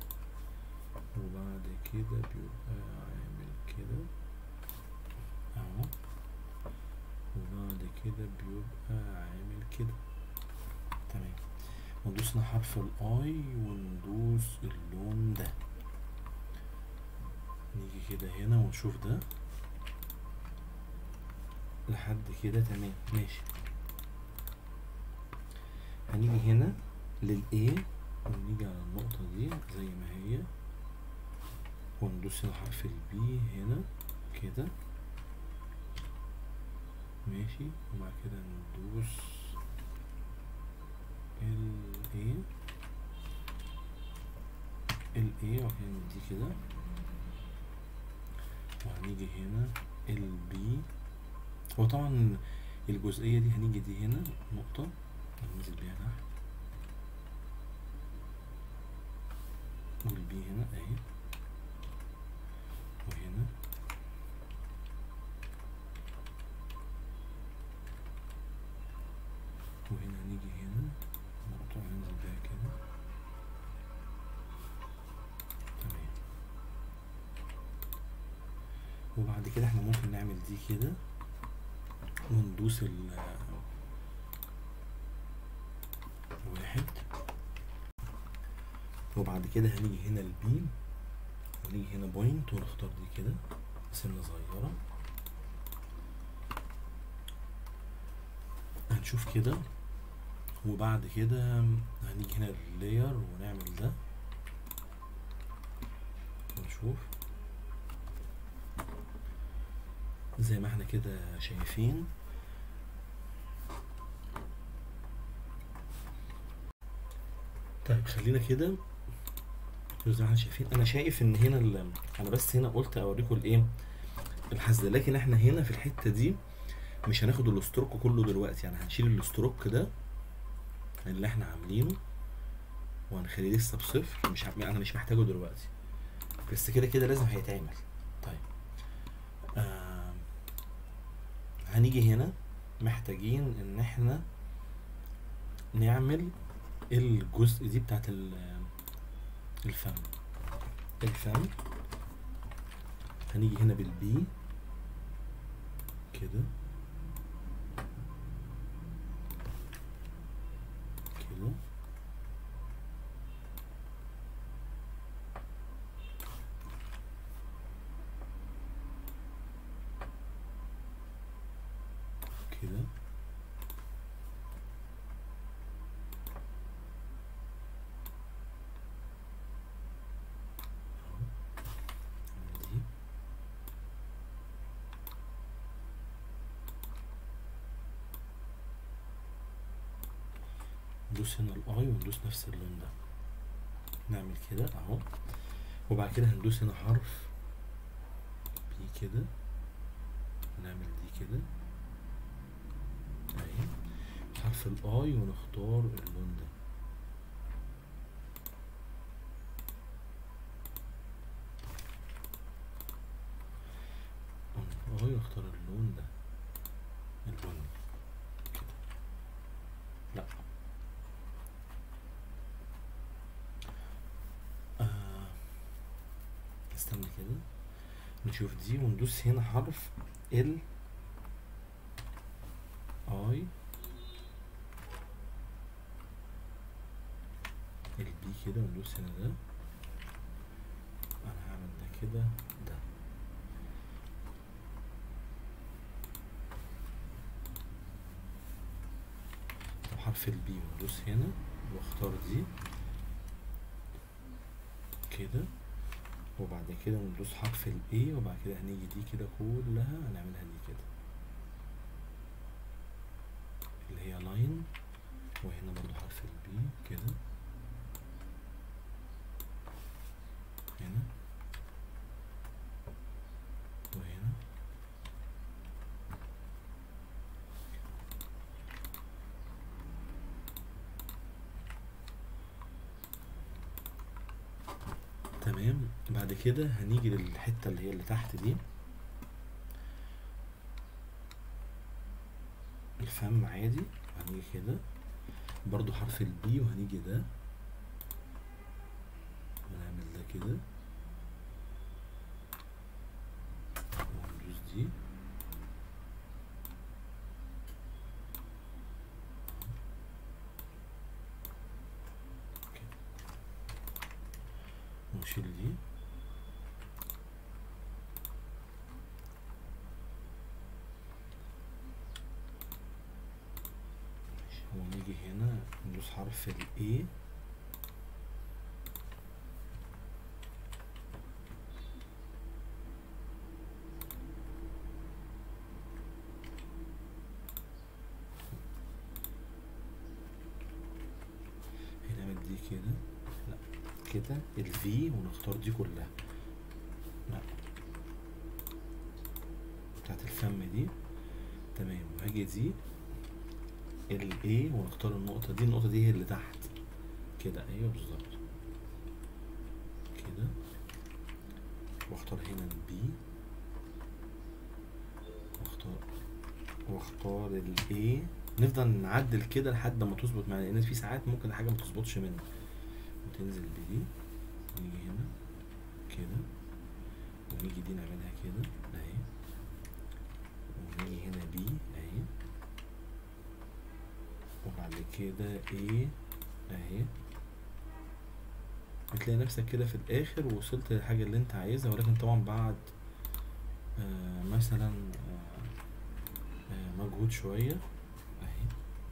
وبعد كده بيبقى عامل كده اهو وبعد كده بيبقى عامل كده تمام وندوسنا حرف الاي وندوس اللون ده نيجي كده هنا ونشوف ده لحد كده تمام ماشي هنيجي هنا للA ونيجي على النقطة دي زي ما هي وندوس هنا حرف البي هنا كده ماشي وبعد كده ندوس ال A ال A وبعد كده ندي كده وهنيجي هنا ال B هو طبعا الجزئية دي هنيجي دي هنا نقطة هننزل بيها تحت والبي هنا اهي وهنا وهنا نيجي هنا نقطع ننزل بيها كده تمام وبعد كده احنا ممكن نعمل دي كده وندوس ال واحد وبعد كده هنيجي هنا البي ونيجي هنا بوينت ونختار دي كده سنة صغيرة هنشوف كده وبعد كده هنيجي هنا اللاير ونعمل ده ونشوف زي ما احنا كده شايفين طيب خلينا كده زي ما احنا شايفين انا شايف ان هنا ال... انا بس هنا قلت اوريكم الايه الحزه لكن احنا هنا في الحته دي مش هناخد الاستروك كله دلوقتي يعني هنشيل الاستروك ده اللي احنا عاملينه وهنخليه لسه بصفر مش ع... انا مش محتاجه دلوقتي بس كده كده لازم هيتعمل طيب آه... هنيجي هنا محتاجين ان احنا نعمل الجزء دي بتاعت ال- الفم الفم هنيجي هنا بالبي كده كده كده أهو. دي ندوس هنا الاي وندوس نفس اللون ده نعمل كده اهو وبعد كده هندوس هنا حرف بي كده ونعمل دي كده اهي حرف الاي ونختار اللون ده الاي ونختار اللون ده البني كده لا آه. استنى كده نشوف دي وندوس هنا حرف ال اي البي كده وندوس هنا ده انا هعمل ده كده ده طب حرف البي وندوس هنا واختار دي كده وبعد كده ندوس حرف الاي وبعد كده هنيجي دي كده كلها هنعملها دي كده اللي هي لاين وهنا برضو حرف البي كده هنا وهنا تمام بعد كده هنيجي للحتة اللي هي اللي تحت دي الفم عادي هنيجي كده برضو حرف البي وهنيجي ده ونعمل ده كده وندوس دي كده. ونشيل دي ماشي. ونيجي هنا ندوس حرف ال A هنعمل دي كده لا كده ال V ونختار دي كلها لا بتاعت الفم دي تمام وهاجي دي ال A ونختار النقطة دي النقطة دي هي اللي تحت كده ايوه بالظبط واختار هنا البي واختار واختار الاي نفضل نعدل كده لحد ما تظبط معانا لان في ساعات ممكن حاجه ما تظبطش منك وتنزل بدي نيجي هنا كده ونيجي دي نعملها كده اهي ونيجي هنا بي اهي وبعد كده ايه اهي بتلاقي نفسك كده في الاخر وصلت للحاجة اللي انت عايزها ولكن طبعا بعد آه مثلا آه آه مجهود شوية اهي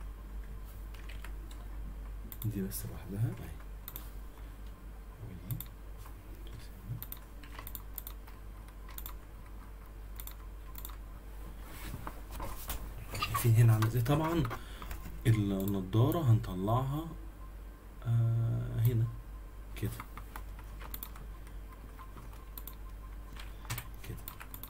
دي بس لوحدها اهي ودي شايفين هنا عامله ازاي طبعا النضارة هنطلعها آه هنا كده كده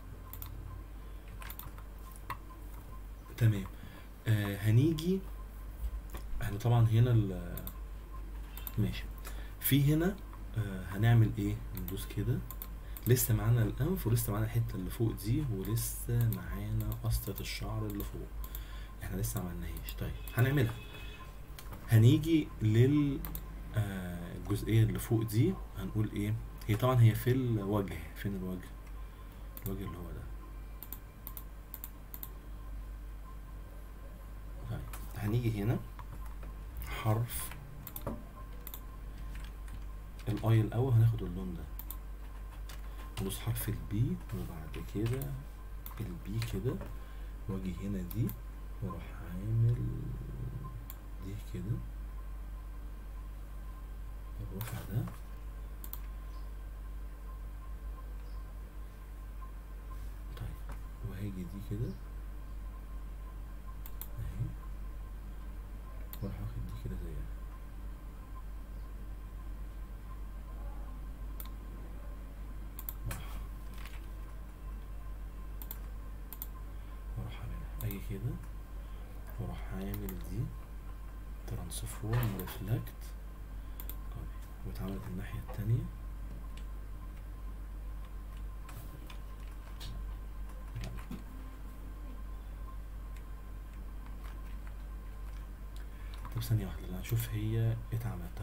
تمام آه هنيجي احنا طبعا هنا ال ماشي في هنا آه هنعمل ايه ندوس كده لسه معانا الانف ولسه معانا الحته اللي فوق دي ولسه معانا قصه الشعر اللي فوق احنا لسه ما عملناهاش طيب هنعملها هنيجي لل آه، الجزئيه اللي فوق دي هنقول ايه هي طبعا هي في الوجه فين الوجه الوجه اللي هو ده طيب هنيجي هنا حرف الاي الاول هناخد اللون ده ندوس حرف البي وبعد كده البي كده واجي هنا دي واروح عامل دي كده الرفع ده طيب وهاجي دي كده اهي واروح واخد دي كده زيها واروح- واروح عاملها اجي كده واروح عامل دي ترانسفورم ريفلكت واتعملت الناحية التانية طب ثانية واحدة لا نشوف هي اتعملت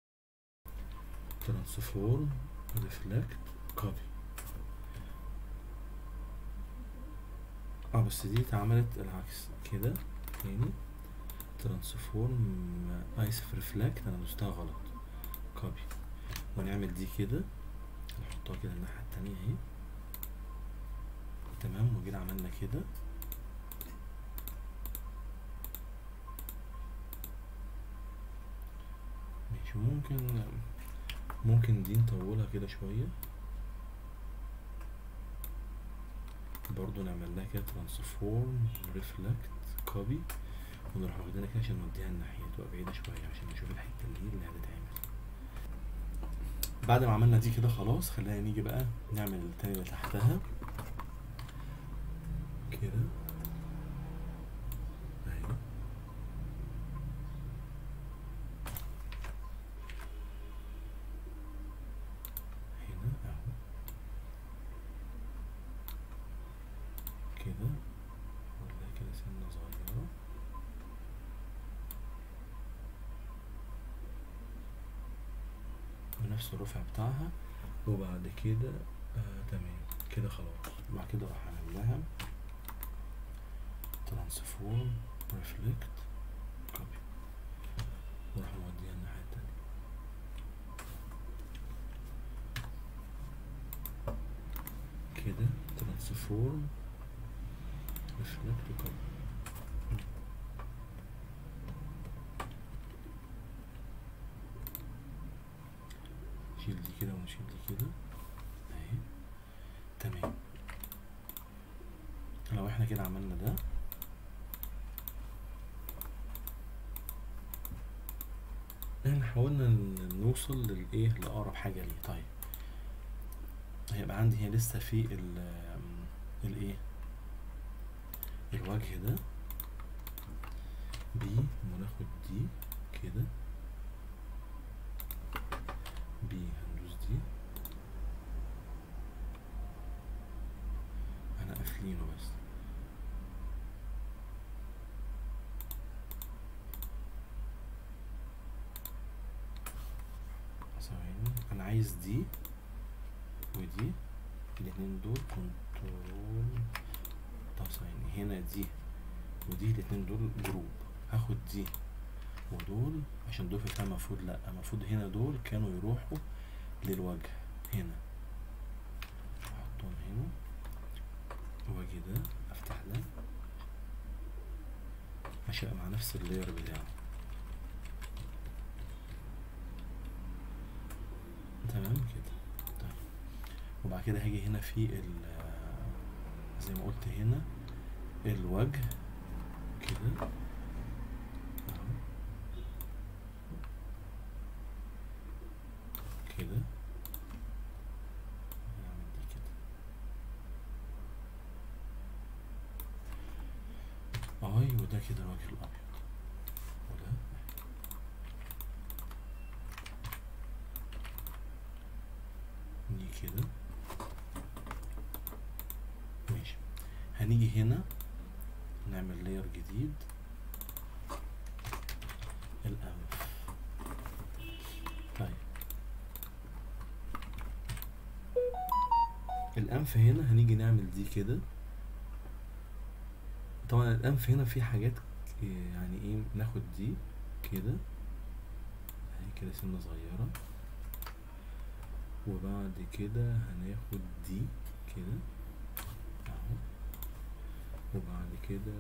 ترانسفورم ريفلكت كوبي اه بس دي اتعملت العكس كده تاني ترانسفورم ايسف ريفلكت انا دوستها غلط كوبي ونعمل دي كده نحطها كده الناحية التانية اهي تمام وجينا عملنا كده ماشي ممكن ممكن دي نطولها كده شوية برضو نعمل لها كده ترانسفورم ريفلكت كوبي ونروح واخدينها كده عشان نوديها الناحية تبقى بعيدة شوية عشان نشوف الحتة اللي اللي هتتعمل بعد ما عملنا دي كده خلاص خلينا نيجي بقى نعمل التاني اللي تحتها كده اهي هنا اهو كده ولا كده سنة صغيرة بنفس الرفع بتاعها وبعد كده آه تمام كده خلاص بعد كده راح اعمل لها ترانسفورم ريفلكت كوبي وراح موديها الناحية التانية كده ترانسفورم ريفلكت كوبي نشيل دي كده ونشيل دي كده اهي تمام لو احنا كده عملنا ده احنا حاولنا ن- نوصل للايه لاقرب حاجه ليه طيب هيبقى عندي هي لسه في ال الايه الوجه ده بي وناخد دي كده بي هندوس دي شايفينه بس ثواني انا عايز دي ودي الاتنين دول كنترول طب ثواني هنا دي ودي الاتنين دول جروب هاخد دي ودول عشان دول فيها المفروض لا المفروض هنا دول كانوا يروحوا للوجه هنا احطهم هنا واجي ده افتح ده ماشي مع نفس اللاير بتاعه تمام كده طيب وبعد كده هاجي هنا في ال زي ما قلت هنا الوجه كده اهو كده نعمل دي كده اي وده كده الوجه الابيض وده دي كده ماشي هنيجي هنا نعمل لاير جديد الأنف طيب الأنف هنا هنيجي نعمل دي كده طبعا الأنف هنا في حاجات ك- يعني ايه ناخد دي كده اهي كده سنة صغيرة وبعد كده هناخد دي كده اهو وبعد كده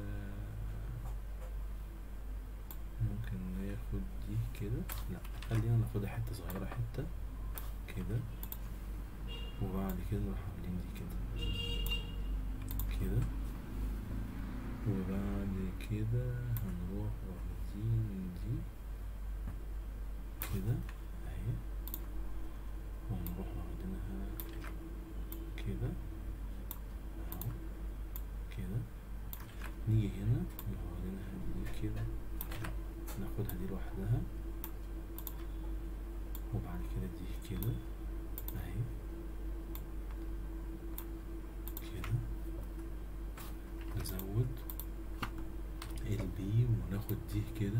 ممكن ناخد دي كده لا خلينا ناخدها حتة صغيرة حتة كده وبعد كده نروح عاملين دي كده كده وبعد كده هنروح واخدين دي كده اهي ونروح واخدينها كده اهو كده نيجي هنا نروح واخدينها دي كده ناخدها دي لوحدها وبعد كده دي كده اهي كده نزود البي وناخد دي كده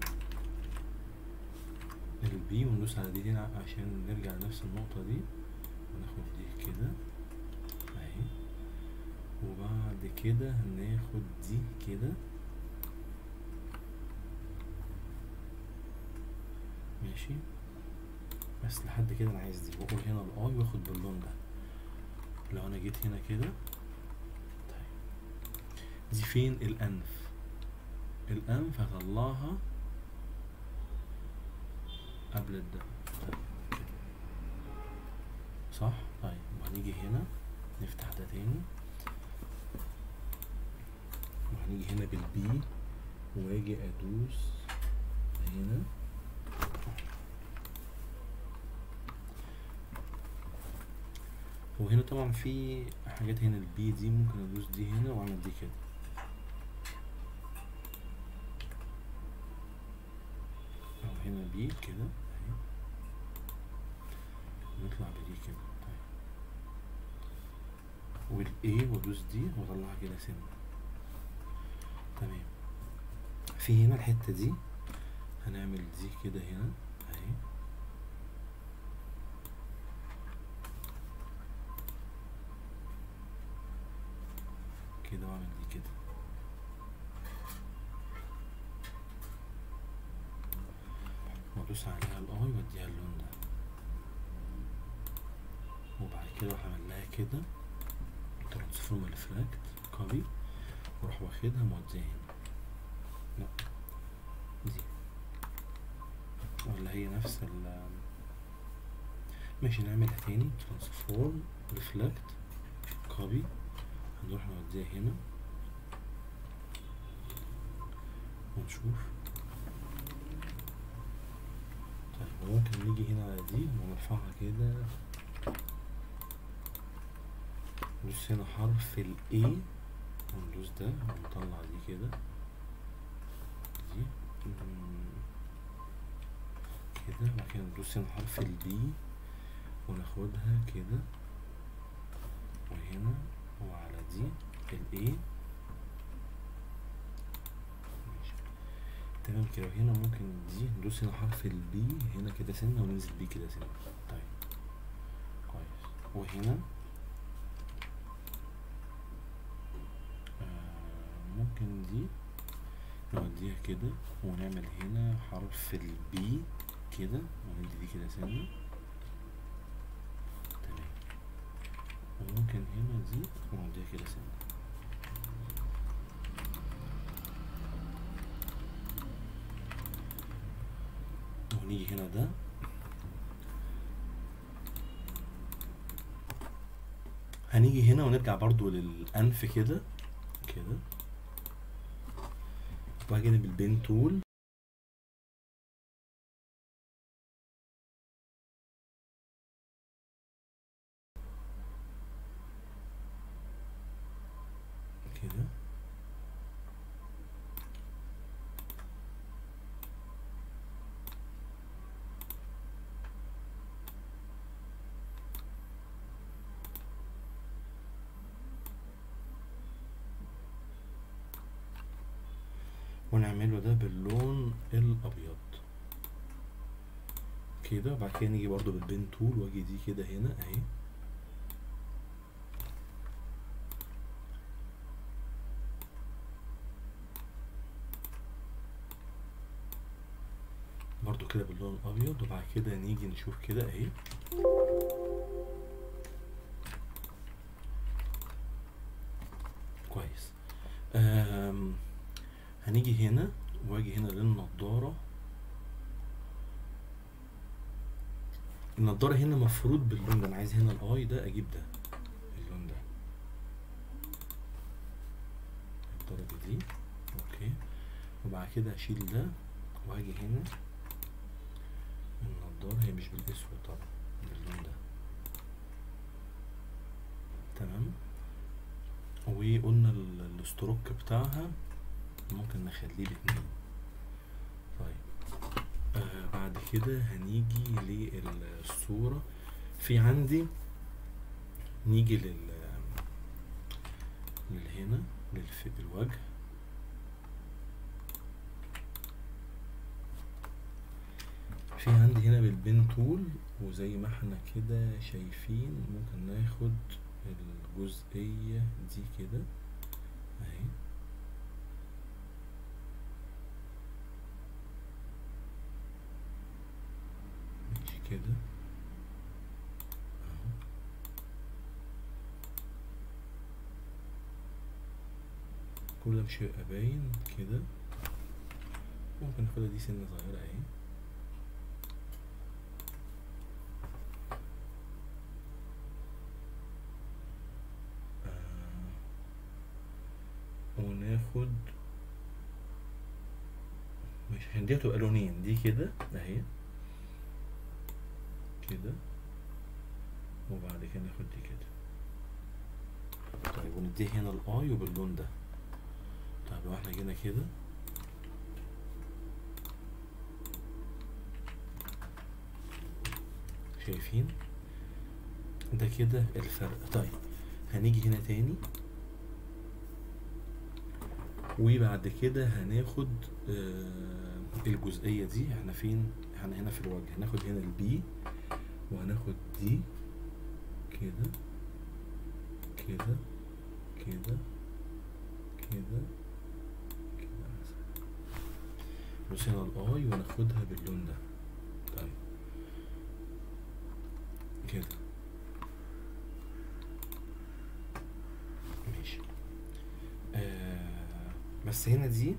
البي وندوس على دي هنا عشان نرجع لنفس النقطة دي وناخد دي كده اهي وبعد كده هناخد دي كده ماشي بس لحد كده انا عايز دي واقول هنا الاي واخد باللون ده لو انا جيت هنا كده طيب دي فين الانف الانف هطلعها قبل الدم طيب كده. صح طيب وهنيجي هنا نفتح ده تاني وهنيجي هنا بالبي واجي ادوس هنا وهنا طبعا في حاجات هنا البي دي ممكن ادوس دي هنا واعمل دي كده او هنا بي كده اهي نطلع بدي كده طيب والاي وادوس دي واطلعها كده سنة تمام في هنا الحتة دي هنعمل دي كده هنا اهي كده واعمل دي كده وادوس عليها الاي واديها اللون ده وبعد كده اروح اعمل لها كده ترانسفورم ريفراكت كوبي واروح واخدها موديها هنا لا دي ولا هي نفس ال ماشي نعملها تاني ترانسفورم ريفلكت كوبي هنروح نوديها هنا ونشوف طيب ممكن نيجي هنا على دي ونرفعها كده ندوس هنا حرف ال A وندوس ده ونطلع دي كده دي مم. كده بعد كده ندوس هنا حرف ال B وناخدها كده وهنا وعلى دي الايه ماشي تمام كده وهنا ممكن دي ندوس هنا حرف البي هنا كده سنة وننزل بيه كده سنة طيب كويس وهنا آه ممكن دي نوديها كده ونعمل هنا حرف البي كده وندي دي كده سنة تمام وممكن هنا دي ونوديها كده سنة ونيجي هنا ده هنيجي هنا ونرجع برضو للأنف كده كده وهاجي هنا بالبين تول كده ونعمله ده باللون الابيض كده وبعد كده نيجي برضو بالبين تول واجي دي كده هنا اهي برضو كده باللون الابيض وبعد كده نيجي نشوف كده اهي كويس أم هنيجي هنا واجي هنا للنضارة النضارة هنا مفروض باللون ده انا عايز هنا الاي ده اجيب ده اللون ده الدرجة دي اوكي وبعد كده اشيل ده وهاجي هنا النضارة هي مش بالاسود طبعا باللون ده تمام وقلنا ال- الستروك بتاعها ممكن نخليه باتنين طيب آه بعد كده هنيجي للصورة في عندي نيجي لل للهنا للف... الوجه في عندي هنا بالبين تول وزي ما احنا كده شايفين ممكن ناخد الجزئية دي كده اهي ماشي كده اهو كل ده مش هيبقى باين كده ممكن ناخدها دي سنة صغيرة اهي آه، وناخد مش دي هتبقى لونين دي كده اهي كده وبعد كده ناخد دي كده طيب ونديه هنا الاي وباللون ده طيب لو احنا جينا كده شايفين ده كده الفرق طيب هنيجي هنا تاني وبعد كده هناخد آه الجزئية دي احنا فين احنا هنا في الوجه هناخد هنا البي وهناخد دي كده كده كده كده كده مثلا بص هنا الاي وناخدها باللون ده طيب كده ماشي آه بس هنا دي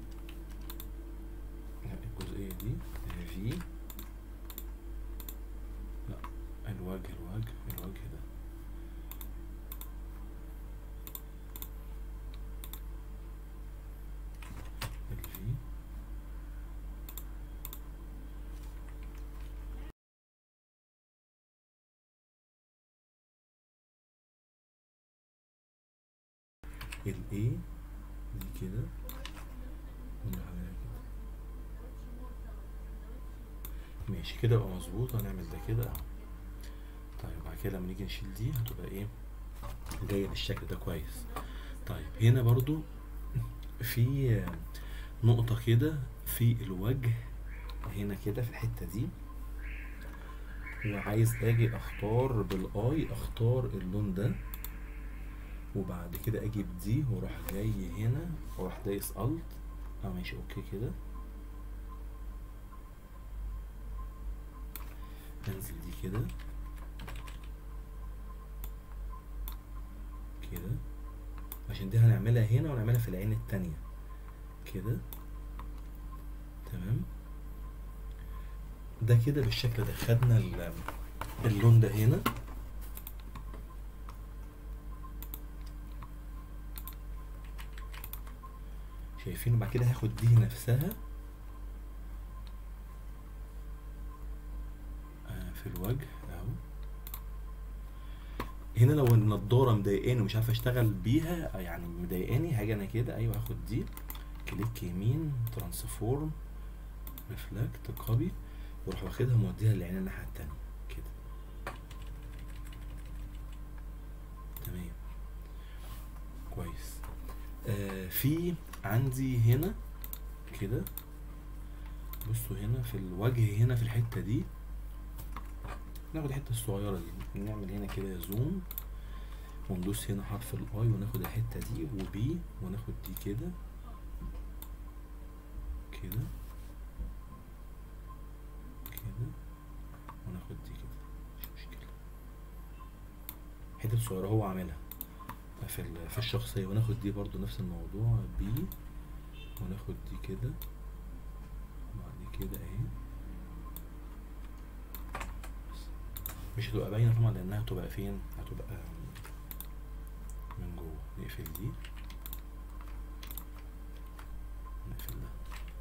لا الجزئية دي هي في لا الوجه الوجه الوجه ده الفي الاي دي كده ونعملها كده ماشي كده يبقى مظبوط هنعمل ده كده اهو طيب بعد كده لما نيجي نشيل دي هتبقى ايه جايه بالشكل ده كويس طيب هنا برضو في نقطة كده في الوجه هنا كده في الحتة دي وعايز اجي اختار بالاي اختار اللون ده وبعد كده اجيب دي واروح جاي هنا واروح دايس الت اه ماشي اوكي كده انزل دي كده كده عشان دي هنعملها هنا ونعملها في العين التانية كده تمام ده كده بالشكل ده خدنا ال- اللون ده هنا شايفين وبعد كده هاخد دي نفسها آه، في الوجه اهو هنا لو النضاره مضايقاني ومش عارف اشتغل بيها يعني مضايقاني هاجي انا كده ايوه هاخد دي كليك يمين ترانسفورم ريفلكت كوبي واروح واخدها موديها للعين الناحيه التانيه كده تمام كويس آه في عندي هنا كده بصوا هنا في الوجه هنا في الحته دي ناخد الحته الصغيره دي نعمل هنا كده زوم وندوس هنا حرف الاي وناخد الحته دي وبي وناخد دي كده كده كده وناخد دي كده مش مشكله حته صغيره هو عاملها في ال- في الشخصيه وناخد دي برضو نفس الموضوع بي وناخد دي كده وبعد كده اهي مش هتبقى باينه طبعا لانها هتبقى فين هتبقى من جوه نقفل دي نقفل ده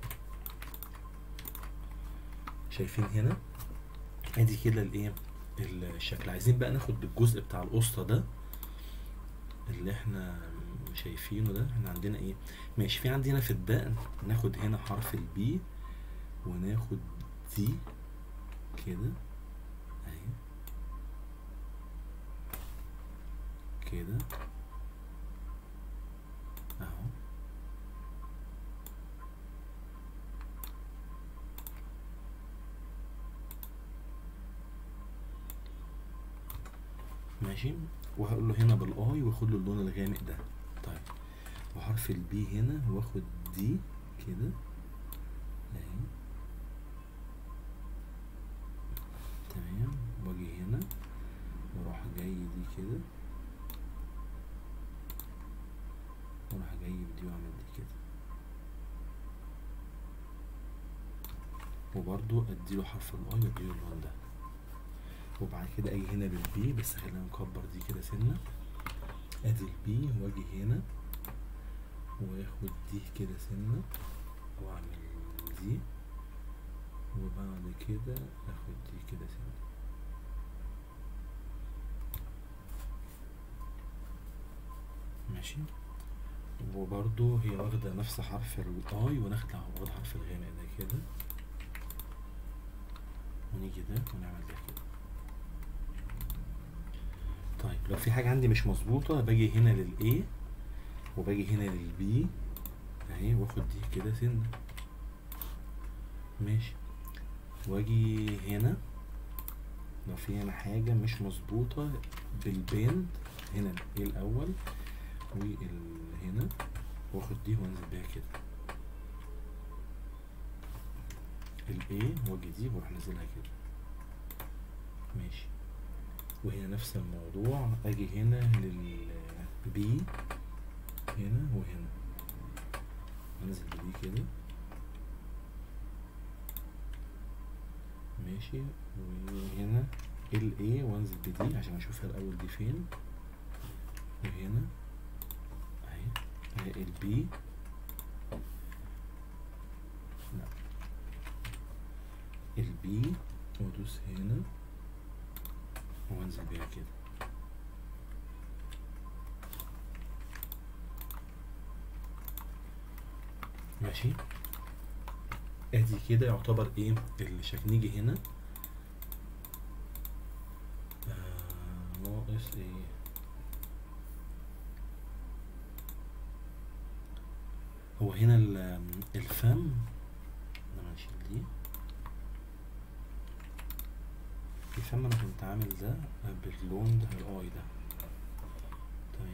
شايفين هنا ادي كده الايه الشكل عايزين بقى ناخد الجزء بتاع القسطه ده اللي احنا شايفينه ده احنا عندنا ايه ماشي في عندنا في الدقن ناخد هنا حرف البي وناخد دي كده اهي كده اهو ماشي وهقول له هنا بالاي واخد له اللون الغامق ده طيب وحرف البي هنا واخد دي كده اهي تمام واجي هنا واروح جاي دي كده واروح جاي بدي واعمل دي كده وبرضو اديله حرف الاي واديله اللون ده وبعد كده اجي هنا بالبي بس خلينا نكبر دي كده سنه ادي البي واجي هنا واخد دي كده سنه واعمل دي وبعد كده اخد دي كده سنه ماشي وبرضو هي واخدة نفس حرف الاي وناخد واخد حرف الغامق ده كده ونيجي ده ونعمل ده كده طيب لو في حاجة عندي مش مظبوطة باجي هنا للA وباجي هنا للB اهي واخد دي كده سنة ماشي واجي هنا لو في هنا حاجة مش مظبوطة بالبند هنا A الأول وهنا واخد دي وانزل بيها كده الA واجي دي واروح نازلها كده ماشي وهنا نفس الموضوع اجي هنا للبي هنا وهنا انزل بدي كده ماشي وهنا ال A وانزل بدي عشان اشوفها الاول دي فين وهنا اهي اهي ال B لا ال B وادوس هنا وانزل بيها كده ماشي ادي كده يعتبر ايه الشكل نيجي هنا آه ناقص ايه هو هنا ال- الفم لما نشيل دي الفم انا كنت عامل ده باللون ده الاي ده طيب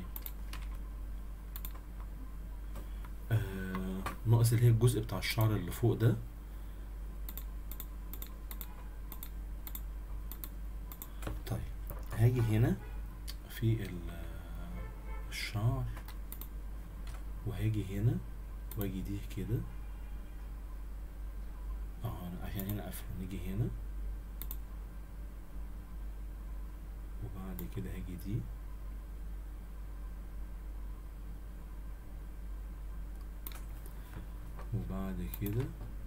آه ناقص اللي هي الجزء بتاع الشعر اللي فوق ده طيب هاجي هنا في ال- الشعر وهاجي هنا واجي دي كده اه عشان هنا قافله نيجي هنا وبعد كده هاجي دي وبعد كده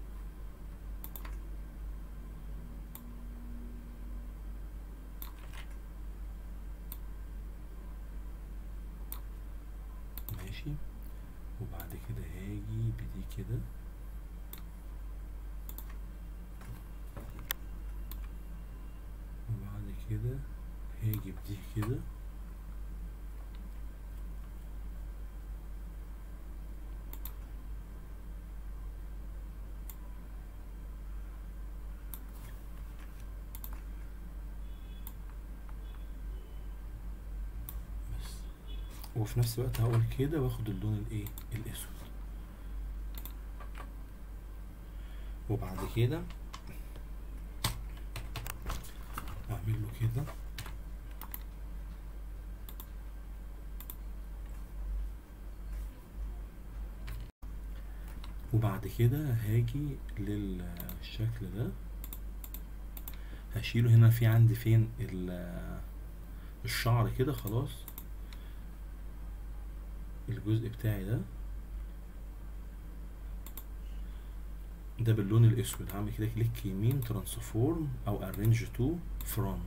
ماشي وبعد كده هاجي بدي كده وبعد كده هاجي بدي كده بس وفي نفس الوقت هقول كده واخد اللون الايه الاسود وبعد كده اعمل له كده وبعد كده هاجي للشكل ده هشيله هنا في عندي فين ال- الشعر كده خلاص الجزء بتاعي ده ده باللون الاسود هعمل كده كليك يمين ترانسفورم او ارينج تو فرونت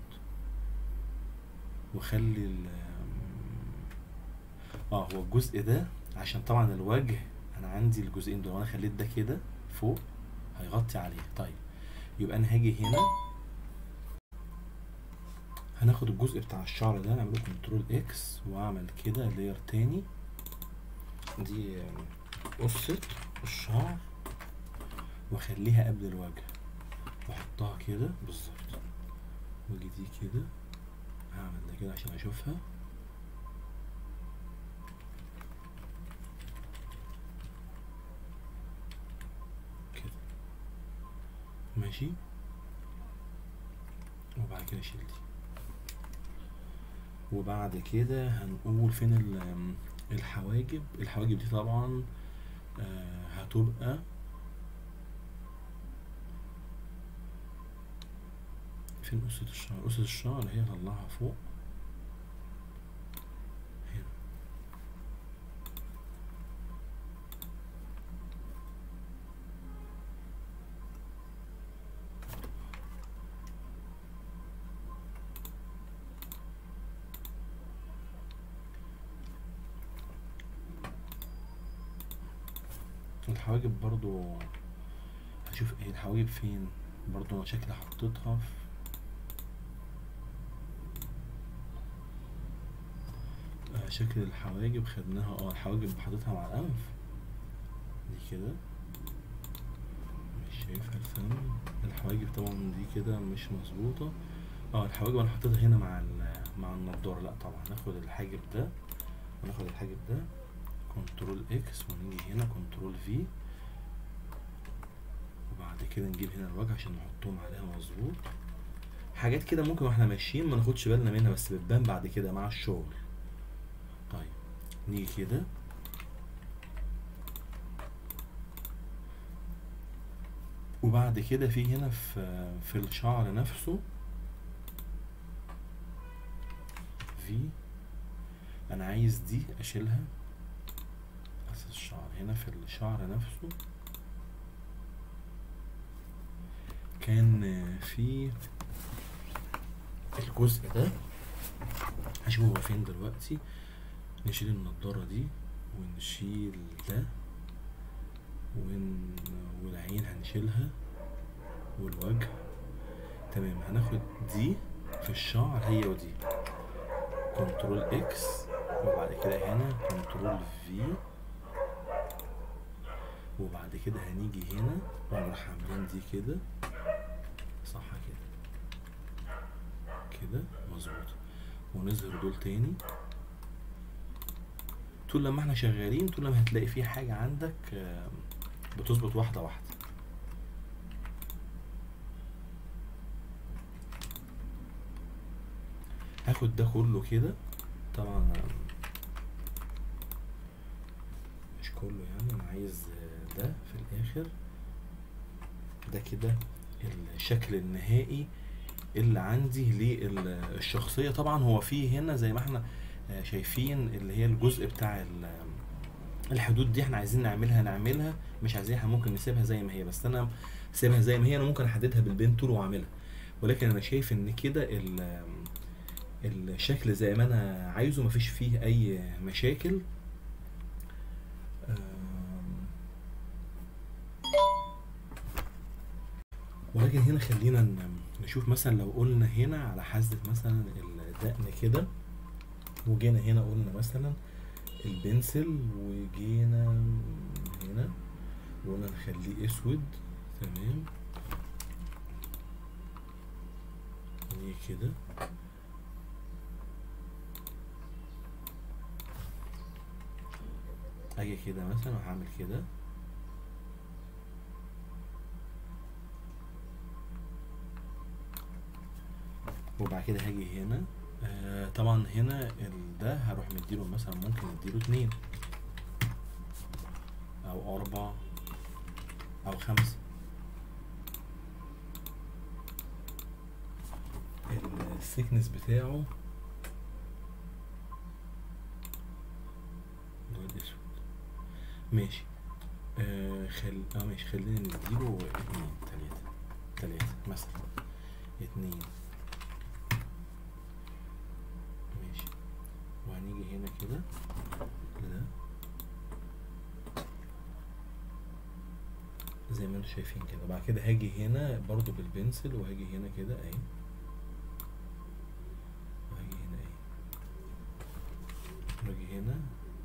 واخلي ال اه هو الجزء ده عشان طبعا الوجه انا عندي الجزئين دول وانا خليت ده كده فوق هيغطي عليه طيب يبقى انا هاجي هنا هناخد الجزء بتاع الشعر ده نعمله كنترول اكس واعمل كده لاير تاني دي قصة الشعر واخليها قبل الوجه واحطها كده بالظبط واجي دي كده هعمل ده كده عشان اشوفها كده ماشي وبعد كده اشيل دي وبعد كده هنقول فين ال- الحواجب الحواجب دي طبعا آه، هتبقى فين قصة الشعر قصة الشعر هي طلعها فوق هنا الحواجب برضو هشوف ايه الحواجب فين برضو انا شكلي حطيتها في آه، شكل الحواجب خدناها اه الحواجب حاططها مع الانف دي كده مش شايفها الفم الحواجب طبعا دي كده مش مظبوطة اه الحواجب انا حطيتها هنا مع ال- مع النضارة لا طبعا ناخد الحاجب ده وناخد الحاجب ده كنترول اكس ونيجي هنا كنترول في وبعد كده نجيب هنا الوجه عشان نحطهم عليها مظبوط حاجات كده ممكن واحنا ماشيين ما ناخدش بالنا منها بس بتبان بعد كده مع الشغل طيب نيجي كده وبعد كده في هنا في في الشعر نفسه في انا عايز دي اشيلها بس الشعر هنا في الشعر نفسه كان في الجزء ده هشوف هو فين دلوقتي نشيل النضارة دي ونشيل ده ون... والعين هنشيلها والوجه تمام هناخد دي في الشعر هي ودي كنترول اكس وبعد كده هنا كنترول في وبعد كده هنيجي هنا ونروح عاملين دي كده صح كده كده مظبوط ونظهر دول تاني طول لما احنا شغالين طول لما هتلاقي في حاجة عندك آم، بتظبط واحدة واحدة هاخد ده كله كده طبعا آم، مش كله يعني انا عايز آه، ده في الاخر ده كده الشكل النهائي اللي عندي للشخصية طبعا هو فيه هنا زي ما احنا آه، شايفين اللي هي الجزء بتاع ال- الحدود دي احنا عايزين نعملها نعملها مش عايزين احنا ممكن نسيبها زي ما هي بس انا سيبها زي ما هي انا ممكن احددها بالبين تول واعملها ولكن انا شايف ان كده ال- الشكل زي ما انا عايزه مفيش فيه اي مشاكل آم، ولكن هنا خلينا ن- نشوف مثلا لو قلنا هنا على حزة مثلا الدقن كده وجينا هنا قلنا مثلا البنسل وجينا هنا وقلنا نخليه اسود تمام نيجي كده اجي كده مثلا وهعمل كده وبعد كده هاجي هنا آه طبعا هنا ال- ده هروح مديله مثلا ممكن نديله اتنين او اربع او خمسة السيكنس بتاعه لون اسود ماشي آه خل... اه ماشي خلينا نديله اتنين تلاتة تلاتة مثلا اتنين ماشي وهنيجي هنا كده كده زي ما انتم شايفين كده بعد كده هاجي هنا برضو بالبنسل وهاجي هنا كده اهي وهاجي هنا اهي واجي هنا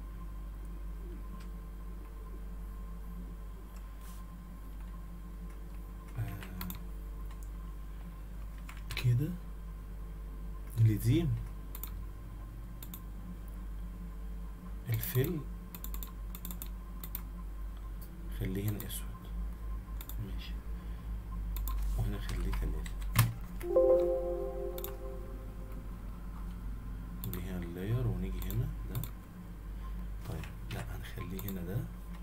آه كده اللي دي الفيل خليه هنا اسود ماشي وهنا خليه تلاتة نيجي هنا اللاير ونيجي هنا ده طيب لا هنخليه هنا ده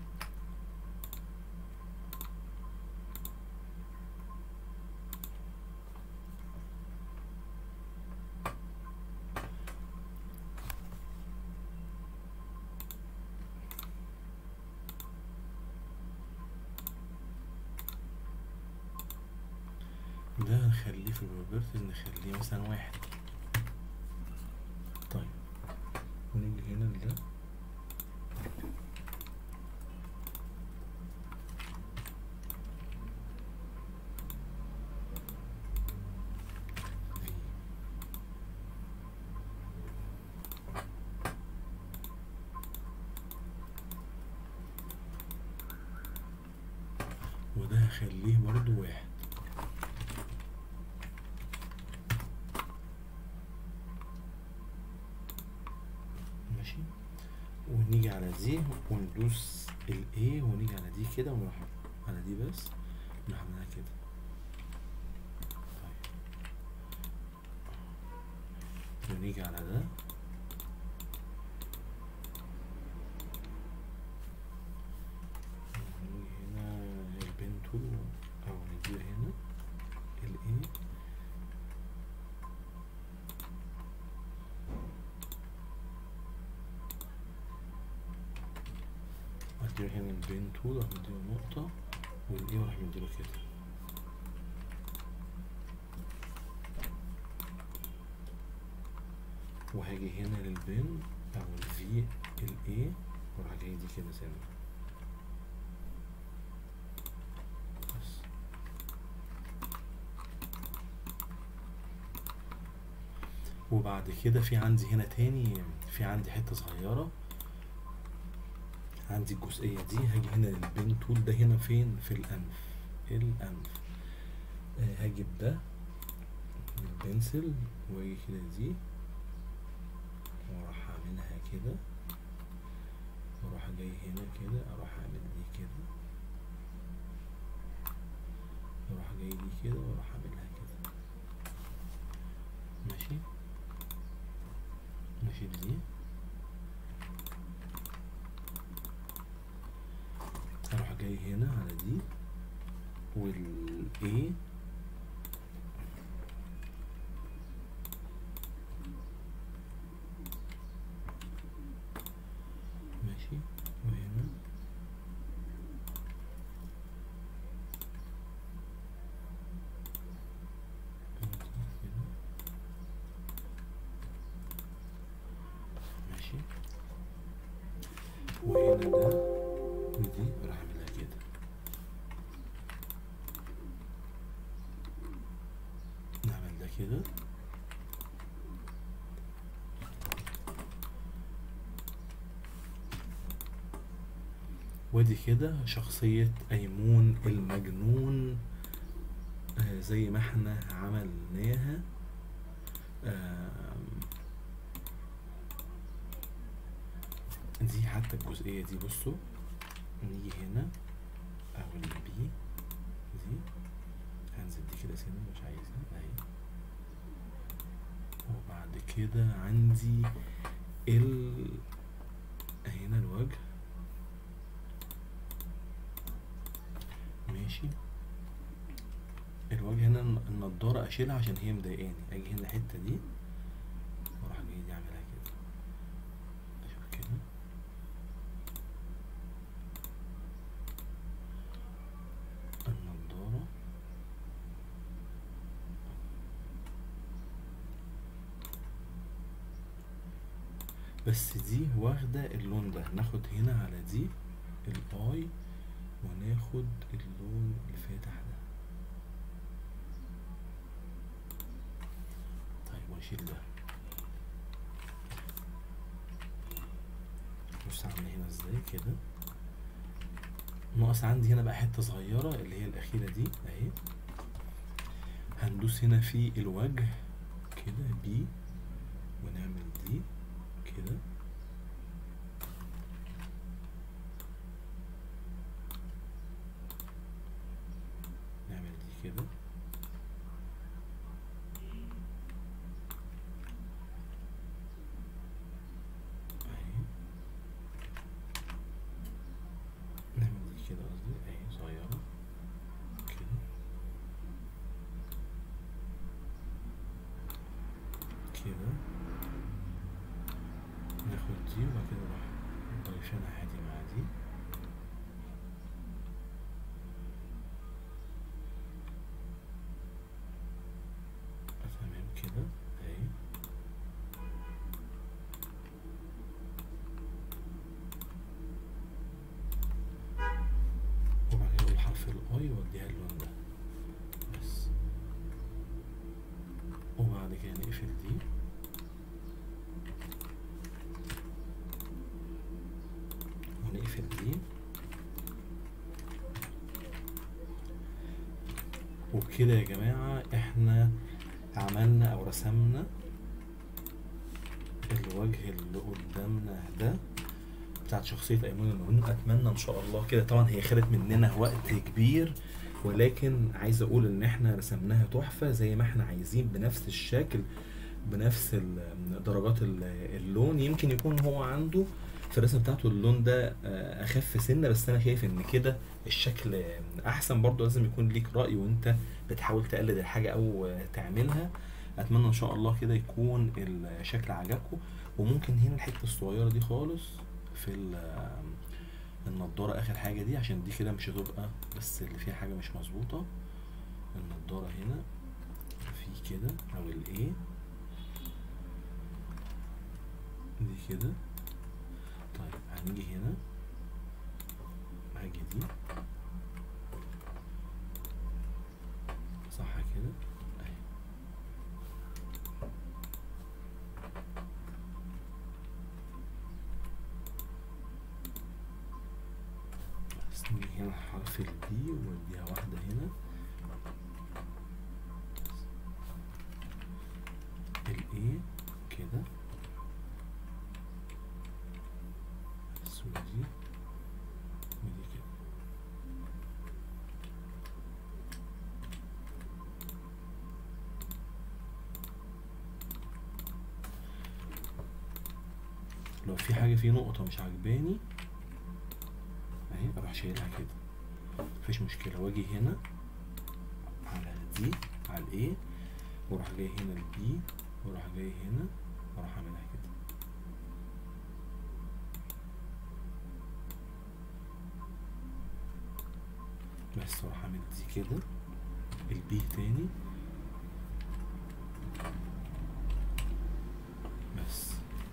ده هنخليه في البروبرتي نخليه مثلا واحد طيب ونيجي هنا لده في وده هخليه برضو واحد ماشي ونيجي على دي وندوس ال A ونيجي على دي كده ونروح على دي بس نروح عاملينها كده طيب ونيجي على ده ونيجي هنا البين تول أو ندير هنا ال A اديله هنا البين تول اروح مديله نقطة والايه واروح مديله كده وهاجي هنا للبين او الفي الاي واروح جاي دي كده سنة بس وبعد كده في عندي هنا تاني في عندي حتة صغيرة عندي الجزئية دي هاجي هنا للبين تول ده هنا فين في الأنف الأنف آه، هجيب ده البنسل واجي كده دي واروح اعملها كده واروح جاي هنا كده اروح اعمل دي كده واروح جاي دي كده واروح اعملها كده ماشي ماشي دي اروح جاي هنا على دي وال A ماشي وهنا كده. ماشي وهنا ده ودي راح اعملها كده نعمل ده كده ودي كده شخصية أيمون المجنون آه زي ما احنا عملناها آم، دي حتى الجزئية دي بصوا نيجي هنا أو البي دي هنزل دي كده سنة مش عايزها أهي وبعد كده عندي ال هنا الوجه ماشي الوجه هنا الن- النضارة أشيلها عشان هي مضايقاني أجي هنا الحتة دي وأروح جاي دي أعملها كده أشوف كده النضارة بس دي واخدة اللون ده ناخد هنا على دي الاي وناخد اللون الفاتح ده طيب واشيل ده بص عامل هنا ازاي كده ناقص عندي هنا بقى حتة صغيرة اللي هي الأخيرة دي أهي هندوس هنا في الوجه كده بي ونعمل دي كده نعمل دي كده اهي نعمل دي كده قصدي اهي صغيرة كده كده ناخد دي وبعد كده نروح ضايفينها عادي مع دي تمام كده اهي وبعد كده اقول حرف الاي واديها اللون ده بس وبعد كده نقفل دي ونقفل دي وبكده يا جماعة احنا عملنا او رسمنا الوجه اللي قدامنا ده بتاعت شخصية أيمون المجنون أتمنى إن شاء الله كده طبعا هي خدت مننا وقت كبير ولكن عايز أقول إن إحنا رسمناها تحفة زي ما إحنا عايزين بنفس الشكل بنفس ال- درجات ال- اللون يمكن يكون هو عنده في الرسم بتاعته اللون ده آه، أخف سنة بس أنا شايف إن كده الشكل أحسن برضه لازم يكون ليك رأي وأنت بتحاول تقلد الحاجة أو آه، تعملها أتمنى إن شاء الله كده يكون الشكل عجبكم وممكن هنا الحتة الصغيرة دي خالص في ال- النضارة آخر حاجة دي عشان دي كده مش هتبقى بس اللي فيها حاجة مش مظبوطة النضارة هنا في كده أو الإيه دي كده طيب هنيجي هنا هاجي دي صح كده اهي هنا حرف البي واديها واحدة هنا الايه كده بس ودي ودي كده لو في حاجة في نقطة مش عجباني اهي اروح شايلها كده مفيش مشكلة واجي هنا على دي على الايه واروح جاي هنا البي واروح جاي هنا واروح اعملها كده بس واروح اعمل دي كده البي تاني بس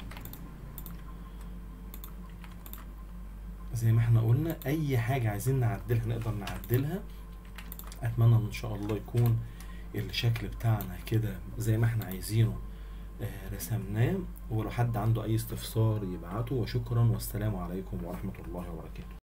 زي ما احنا قلنا اي حاجة عايزين نعدلها نقدر نعدلها اتمنى ان شاء الله يكون الشكل بتاعنا كده زي ما احنا عايزينه آه، رسمناه ولو حد عنده اي استفسار يبعته وشكرا والسلام عليكم ورحمة الله وبركاته